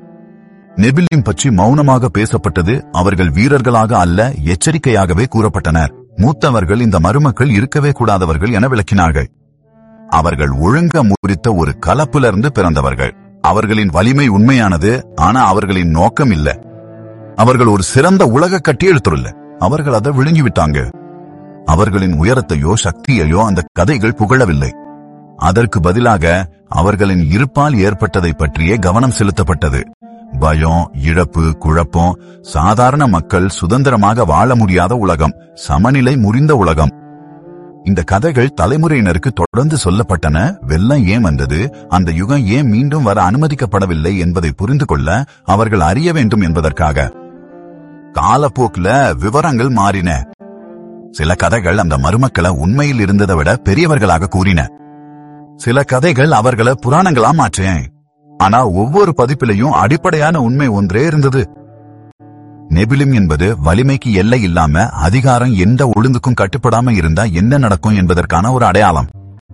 நெபிலிம் பற்றி மௌனமாக பேசப்பட்டது அவர்கள் வீரர்களாக அல்ல எச்சரிக்கையாகவே கூறப்பட்டனர் மூத்தவர்கள் இந்த மருமக்கள் இருக்கவே கூடாதவர்கள் என விளக்கினார்கள் அவர்கள் ஒழுங்க முறித்த ஒரு கலப்பிலிருந்து பிறந்தவர்கள் அவர்களின் வலிமை உண்மையானது ஆனா அவர்களின் நோக்கம் இல்ல அவர்கள் ஒரு சிறந்த உலக கட்டியெழுத்துள்ள அவர்கள் அதை விழுங்கிவிட்டாங்க அவர்களின் உயரத்தையோ சக்தியையோ அந்த கதைகள் புகழவில்லை அதற்கு பதிலாக அவர்களின் இருப்பால் ஏற்பட்டதை பற்றியே கவனம் செலுத்தப்பட்டது பயம் இழப்பு குழப்பம் சாதாரண மக்கள் சுதந்திரமாக வாழ முடியாத உலகம் சமநிலை முறிந்த உலகம் இந்த கதைகள் தலைமுறையினருக்கு தொடர்ந்து சொல்லப்பட்டன வெள்ளம் ஏன் வந்தது அந்த யுகம் ஏன் மீண்டும் வர அனுமதிக்கப்படவில்லை என்பதை புரிந்து கொள்ள அவர்கள் அறிய வேண்டும் என்பதற்காக காலப்போக்குல விவரங்கள் மாறின சில கதைகள் அந்த மருமக்களை உண்மையில் இருந்ததை விட பெரியவர்களாக கூறின சில கதைகள் அவர்களை புராணங்களா மாற்றேன் ஆனா ஒவ்வொரு பதிப்பிலையும் அடிப்படையான உண்மை ஒன்றே இருந்தது நெபிலிம் என்பது வலிமைக்கு எல்லை இல்லாம அதிகாரம் எந்த ஒழுங்குக்கும் கட்டுப்படாம இருந்தா என்ன நடக்கும் என்பதற்கான ஒரு அடையாளம்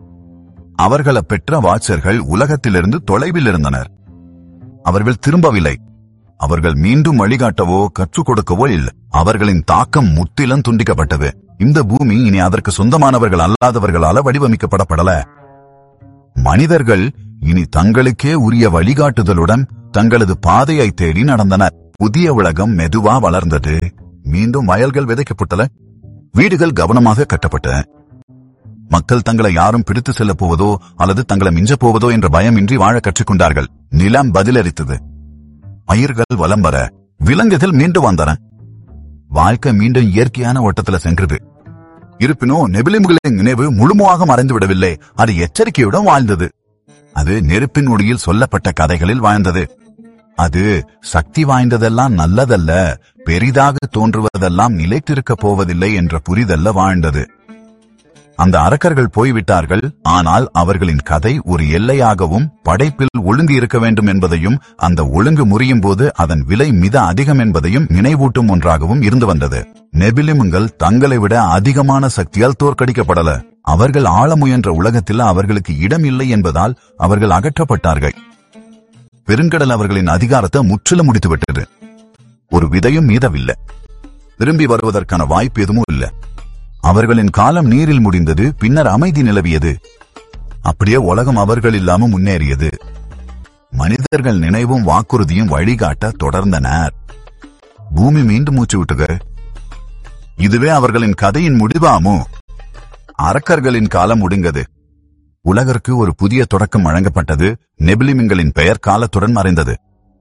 அவர்களை பெற்ற வாட்சர்கள் உலகத்திலிருந்து தொலைவில் இருந்தனர் அவர்கள் திரும்பவில்லை அவர்கள் மீண்டும் வழிகாட்டவோ கற்றுக் கொடுக்கவோ இல்லை அவர்களின் தாக்கம் முற்றிலும் துண்டிக்கப்பட்டது இந்த பூமி இனி அதற்கு சொந்தமானவர்கள் அல்லாதவர்களால வடிவமைக்கப்படப்படல மனிதர்கள் இனி தங்களுக்கே உரிய வழிகாட்டுதலுடன் தங்களது பாதையை தேடி நடந்தனர் புதிய உலகம் மெதுவா வளர்ந்தது மீண்டும் வயல்கள் விதைக்கப்பட்டன வீடுகள் கவனமாக கட்டப்பட்டன மக்கள் தங்களை யாரும் பிடித்து செல்லப் போவதோ அல்லது தங்களை மிஞ்சப் போவதோ என்ற பயமின்றி வாழ கற்றுக்கொண்டார்கள் நிலம் பதிலளித்தது பயிர்கள் வலம் வர விலங்குகள் மீண்டும் வந்தன வாழ்க்கை மீண்டும் இயற்கையான ஓட்டத்துல சென்றது இருப்பினும் நெபிலிம்களின் நினைவு முழுமையாக மறைந்து விடவில்லை அது எச்சரிக்கையுடன் வாழ்ந்தது அது நெருப்பின் ஒளியில் சொல்லப்பட்ட கதைகளில் வாழ்ந்தது அது சக்தி வாய்ந்ததெல்லாம் நல்லதல்ல பெரிதாக தோன்றுவதெல்லாம் நிலைத்திருக்கப் போவதில்லை என்ற புரிதல்ல வாழ்ந்தது அந்த அரக்கர்கள் போய்விட்டார்கள் ஆனால் அவர்களின் கதை ஒரு எல்லையாகவும் படைப்பில் ஒழுங்கு இருக்க வேண்டும் என்பதையும் அந்த ஒழுங்கு முறியும் போது அதன் விலை மித அதிகம் என்பதையும் நினைவூட்டும் ஒன்றாகவும் இருந்து வந்தது நெபிலிமுங்கள் தங்களை விட அதிகமான சக்தியால் தோற்கடிக்கப்படல அவர்கள் ஆள முயன்ற உலகத்தில் அவர்களுக்கு இடம் இல்லை என்பதால் அவர்கள் அகற்றப்பட்டார்கள் பெருங்கடல் அவர்களின் அதிகாரத்தை முற்றிலும் முடித்துவிட்டது ஒரு விதையும் மீதவில்லை திரும்பி வருவதற்கான வாய்ப்பு எதுவும் இல்லை அவர்களின் காலம் நீரில் முடிந்தது பின்னர் அமைதி நிலவியது அப்படியே உலகம் அவர்கள் இல்லாம முன்னேறியது மனிதர்கள் நினைவும் வாக்குறுதியும் வழிகாட்ட தொடர்ந்தனர் பூமி மீண்டும் மூச்சு விட்டுக இதுவே அவர்களின் கதையின் முடிவாமோ அரக்கர்களின் காலம் முடிந்தது உலகிற்கு ஒரு புதிய தொடக்கம் வழங்கப்பட்டது நெபிலிமிங்களின் பெயர் காலத்துடன் மறைந்தது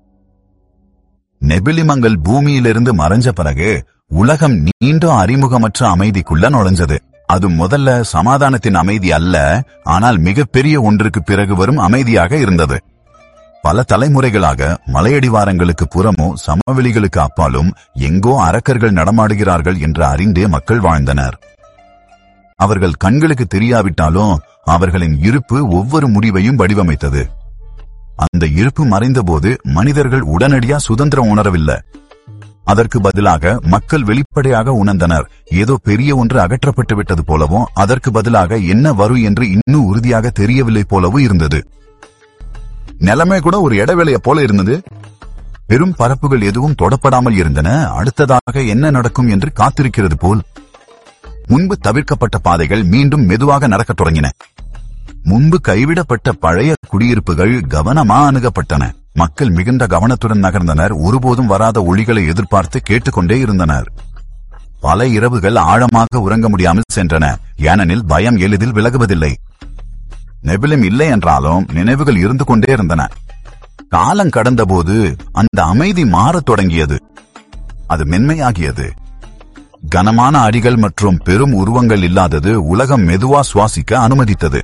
நெபிலிமங்கள் பூமியிலிருந்து மறைஞ்ச பிறகு உலகம் நீண்ட அறிமுகமற்ற அமைதிக்குள்ள நுழைஞ்சது அது முதல்ல சமாதானத்தின் அமைதி அல்ல ஆனால் மிகப்பெரிய ஒன்றுக்கு பிறகு வரும் அமைதியாக இருந்தது பல தலைமுறைகளாக மலையடிவாரங்களுக்கு புறமோ சமவெளிகளுக்கு அப்பாலும் எங்கோ அரக்கர்கள் நடமாடுகிறார்கள் என்று அறிந்தே மக்கள் வாழ்ந்தனர் அவர்கள் கண்களுக்கு தெரியாவிட்டாலும் அவர்களின் இருப்பு ஒவ்வொரு முடிவையும் வடிவமைத்தது அந்த இருப்பு மறைந்தபோது மனிதர்கள் உடனடியா சுதந்திரம் உணரவில்லை அதற்கு பதிலாக மக்கள் வெளிப்படையாக உணர்ந்தனர் ஏதோ பெரிய ஒன்று அகற்றப்பட்டு விட்டது போலவும் அதற்கு பதிலாக என்ன வரும் என்று இன்னும் உறுதியாக தெரியவில்லை போலவும் இருந்தது நிலைமை கூட ஒரு இடைவேளைய போல இருந்தது பெரும் பரப்புகள் எதுவும் தொடப்படாமல் இருந்தன அடுத்ததாக என்ன நடக்கும் என்று காத்திருக்கிறது போல் முன்பு தவிர்க்கப்பட்ட பாதைகள் மீண்டும் மெதுவாக நடக்கத் தொடங்கின முன்பு கைவிடப்பட்ட பழைய குடியிருப்புகள் கவனமா அணுகப்பட்டன மக்கள் மிகுந்த கவனத்துடன் நகர்ந்தனர் ஒருபோதும் வராத ஒளிகளை எதிர்பார்த்து கேட்டுக்கொண்டே இருந்தனர் பல இரவுகள் ஆழமாக உறங்க முடியாமல் சென்றன ஏனெனில் பயம் எளிதில் விலகுவதில்லை நெபிலும் இல்லை என்றாலும் நினைவுகள் இருந்து கொண்டே இருந்தன காலம் கடந்தபோது அந்த அமைதி மாறத் தொடங்கியது அது மென்மையாகியது கனமான அடிகள் மற்றும் பெரும் உருவங்கள் இல்லாதது உலகம் மெதுவா சுவாசிக்க அனுமதித்தது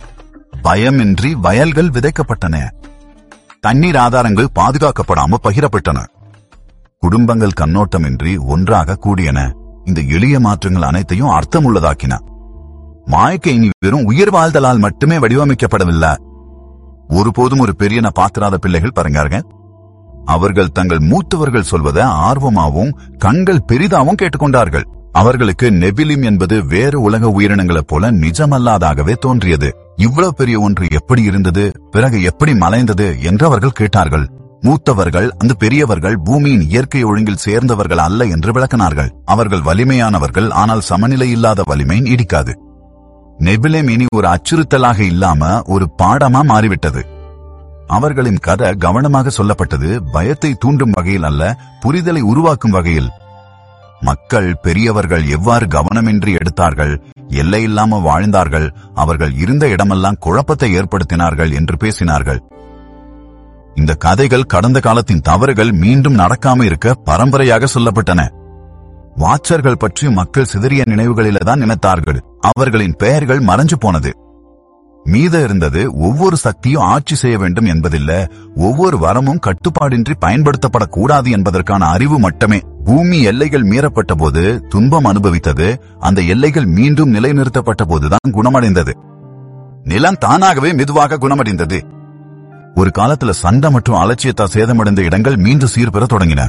பயமின்றி வயல்கள் விதைக்கப்பட்டன தண்ணீர் ஆதாரங்கள் பாதுகாக்கப்படாம பகிரப்பட்டன குடும்பங்கள் கண்ணோட்டமின்றி ஒன்றாக கூடியன இந்த எளிய மாற்றங்கள் அனைத்தையும் அர்த்தமுள்ளதாக்கின மாயக்கை இனி வெறும் உயிர் வாழ்தலால் மட்டுமே வடிவமைக்கப்படவில்லை ஒருபோதும் ஒரு பெரியன பாத்திராத பிள்ளைகள் பாருங்க அவர்கள் தங்கள் மூத்தவர்கள் சொல்வதை ஆர்வமாவும் கண்கள் பெரிதாவும் கேட்டுக்கொண்டார்கள் அவர்களுக்கு நெபிலிம் என்பது வேறு உலக உயிரினங்களைப் போல நிஜமல்லாதாகவே தோன்றியது இவ்வளவு பெரிய ஒன்று எப்படி இருந்தது பிறகு எப்படி மலைந்தது என்று அவர்கள் கேட்டார்கள் மூத்தவர்கள் அந்த பெரியவர்கள் பூமியின் இயற்கை ஒழுங்கில் சேர்ந்தவர்கள் அல்ல என்று விளக்கினார்கள் அவர்கள் வலிமையானவர்கள் ஆனால் சமநிலை இல்லாத வலிமை நீடிக்காது நெபிலேம் இனி ஒரு அச்சுறுத்தலாக இல்லாம ஒரு பாடமா மாறிவிட்டது அவர்களின் கதை கவனமாக சொல்லப்பட்டது பயத்தை தூண்டும் வகையில் அல்ல புரிதலை உருவாக்கும் வகையில் மக்கள் பெரியவர்கள் எவ்வாறு கவனமின்றி எடுத்தார்கள் எல்லை இல்லாம வாழ்ந்தார்கள் அவர்கள் இருந்த இடமெல்லாம் குழப்பத்தை ஏற்படுத்தினார்கள் என்று பேசினார்கள் இந்த கதைகள் கடந்த காலத்தின் தவறுகள் மீண்டும் நடக்காம இருக்க பரம்பரையாக சொல்லப்பட்டன வாச்சர்கள் பற்றி மக்கள் சிதறிய நினைவுகளில தான் நினைத்தார்கள் அவர்களின் பெயர்கள் மறைஞ்சு போனது மீத இருந்தது ஒவ்வொரு சக்தியும் ஆட்சி செய்ய வேண்டும் என்பதில்ல ஒவ்வொரு வரமும் கட்டுப்பாடின்றி பயன்படுத்தப்படக்கூடாது என்பதற்கான அறிவு மட்டுமே பூமி எல்லைகள் மீறப்பட்ட போது துன்பம் அனுபவித்தது அந்த எல்லைகள் மீண்டும் நிலைநிறுத்தப்பட்ட போதுதான் குணமடைந்தது நிலம் தானாகவே மெதுவாக குணமடைந்தது ஒரு காலத்துல சண்டை மற்றும் அலட்சியத்தால் சேதமடைந்த இடங்கள் மீண்டும் சீர்பெற தொடங்கின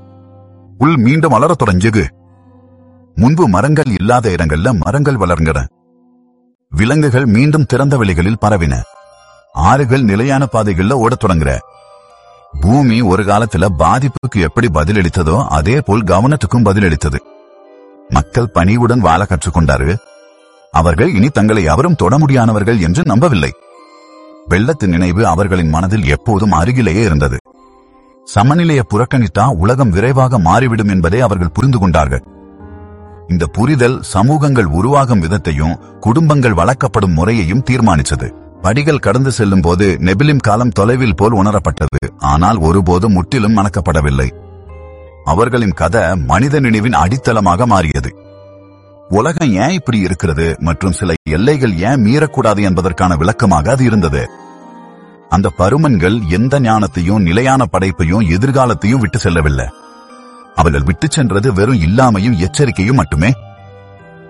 உள் மீண்டும் வளரத் தொடங்கியது முன்பு மரங்கள் இல்லாத இடங்கள்ல மரங்கள் வளர்ந்தன விலங்குகள் மீண்டும் திறந்த வெளிகளில் பரவின ஆறுகள் நிலையான பாதைகள்ல ஓடத் தொடங்குற பூமி ஒரு காலத்துல பாதிப்புக்கு எப்படி பதிலளித்ததோ அதே போல் கவனத்துக்கும் பதிலளித்தது மக்கள் பணிவுடன் வாழ கற்றுக்கொண்டாரு அவர்கள் இனி தங்களை எவரும் தொட முடியாதவர்கள் என்று நம்பவில்லை வெள்ளத்தின் நினைவு அவர்களின் மனதில் எப்போதும் அருகிலேயே இருந்தது சமநிலையை புறக்கணித்தா உலகம் விரைவாக மாறிவிடும் என்பதை அவர்கள் புரிந்து கொண்டார்கள் இந்த புரிதல் சமூகங்கள் உருவாகும் விதத்தையும் குடும்பங்கள் வளர்க்கப்படும் முறையையும் தீர்மானித்தது படிகள் கடந்து செல்லும் போது நெபிலிம் காலம் தொலைவில் போல் உணரப்பட்டது ஆனால் ஒருபோதும் முற்றிலும் மணக்கப்படவில்லை அவர்களின் கதை மனித நினைவின் அடித்தளமாக மாறியது உலகம் ஏன் இப்படி இருக்கிறது மற்றும் சில எல்லைகள் ஏன் மீறக்கூடாது என்பதற்கான விளக்கமாக அது இருந்தது அந்த பருமன்கள் எந்த ஞானத்தையும் நிலையான படைப்பையும் எதிர்காலத்தையும் விட்டு செல்லவில்லை அவர்கள் விட்டு சென்றது வெறும் இல்லாமையும் எச்சரிக்கையும் மட்டுமே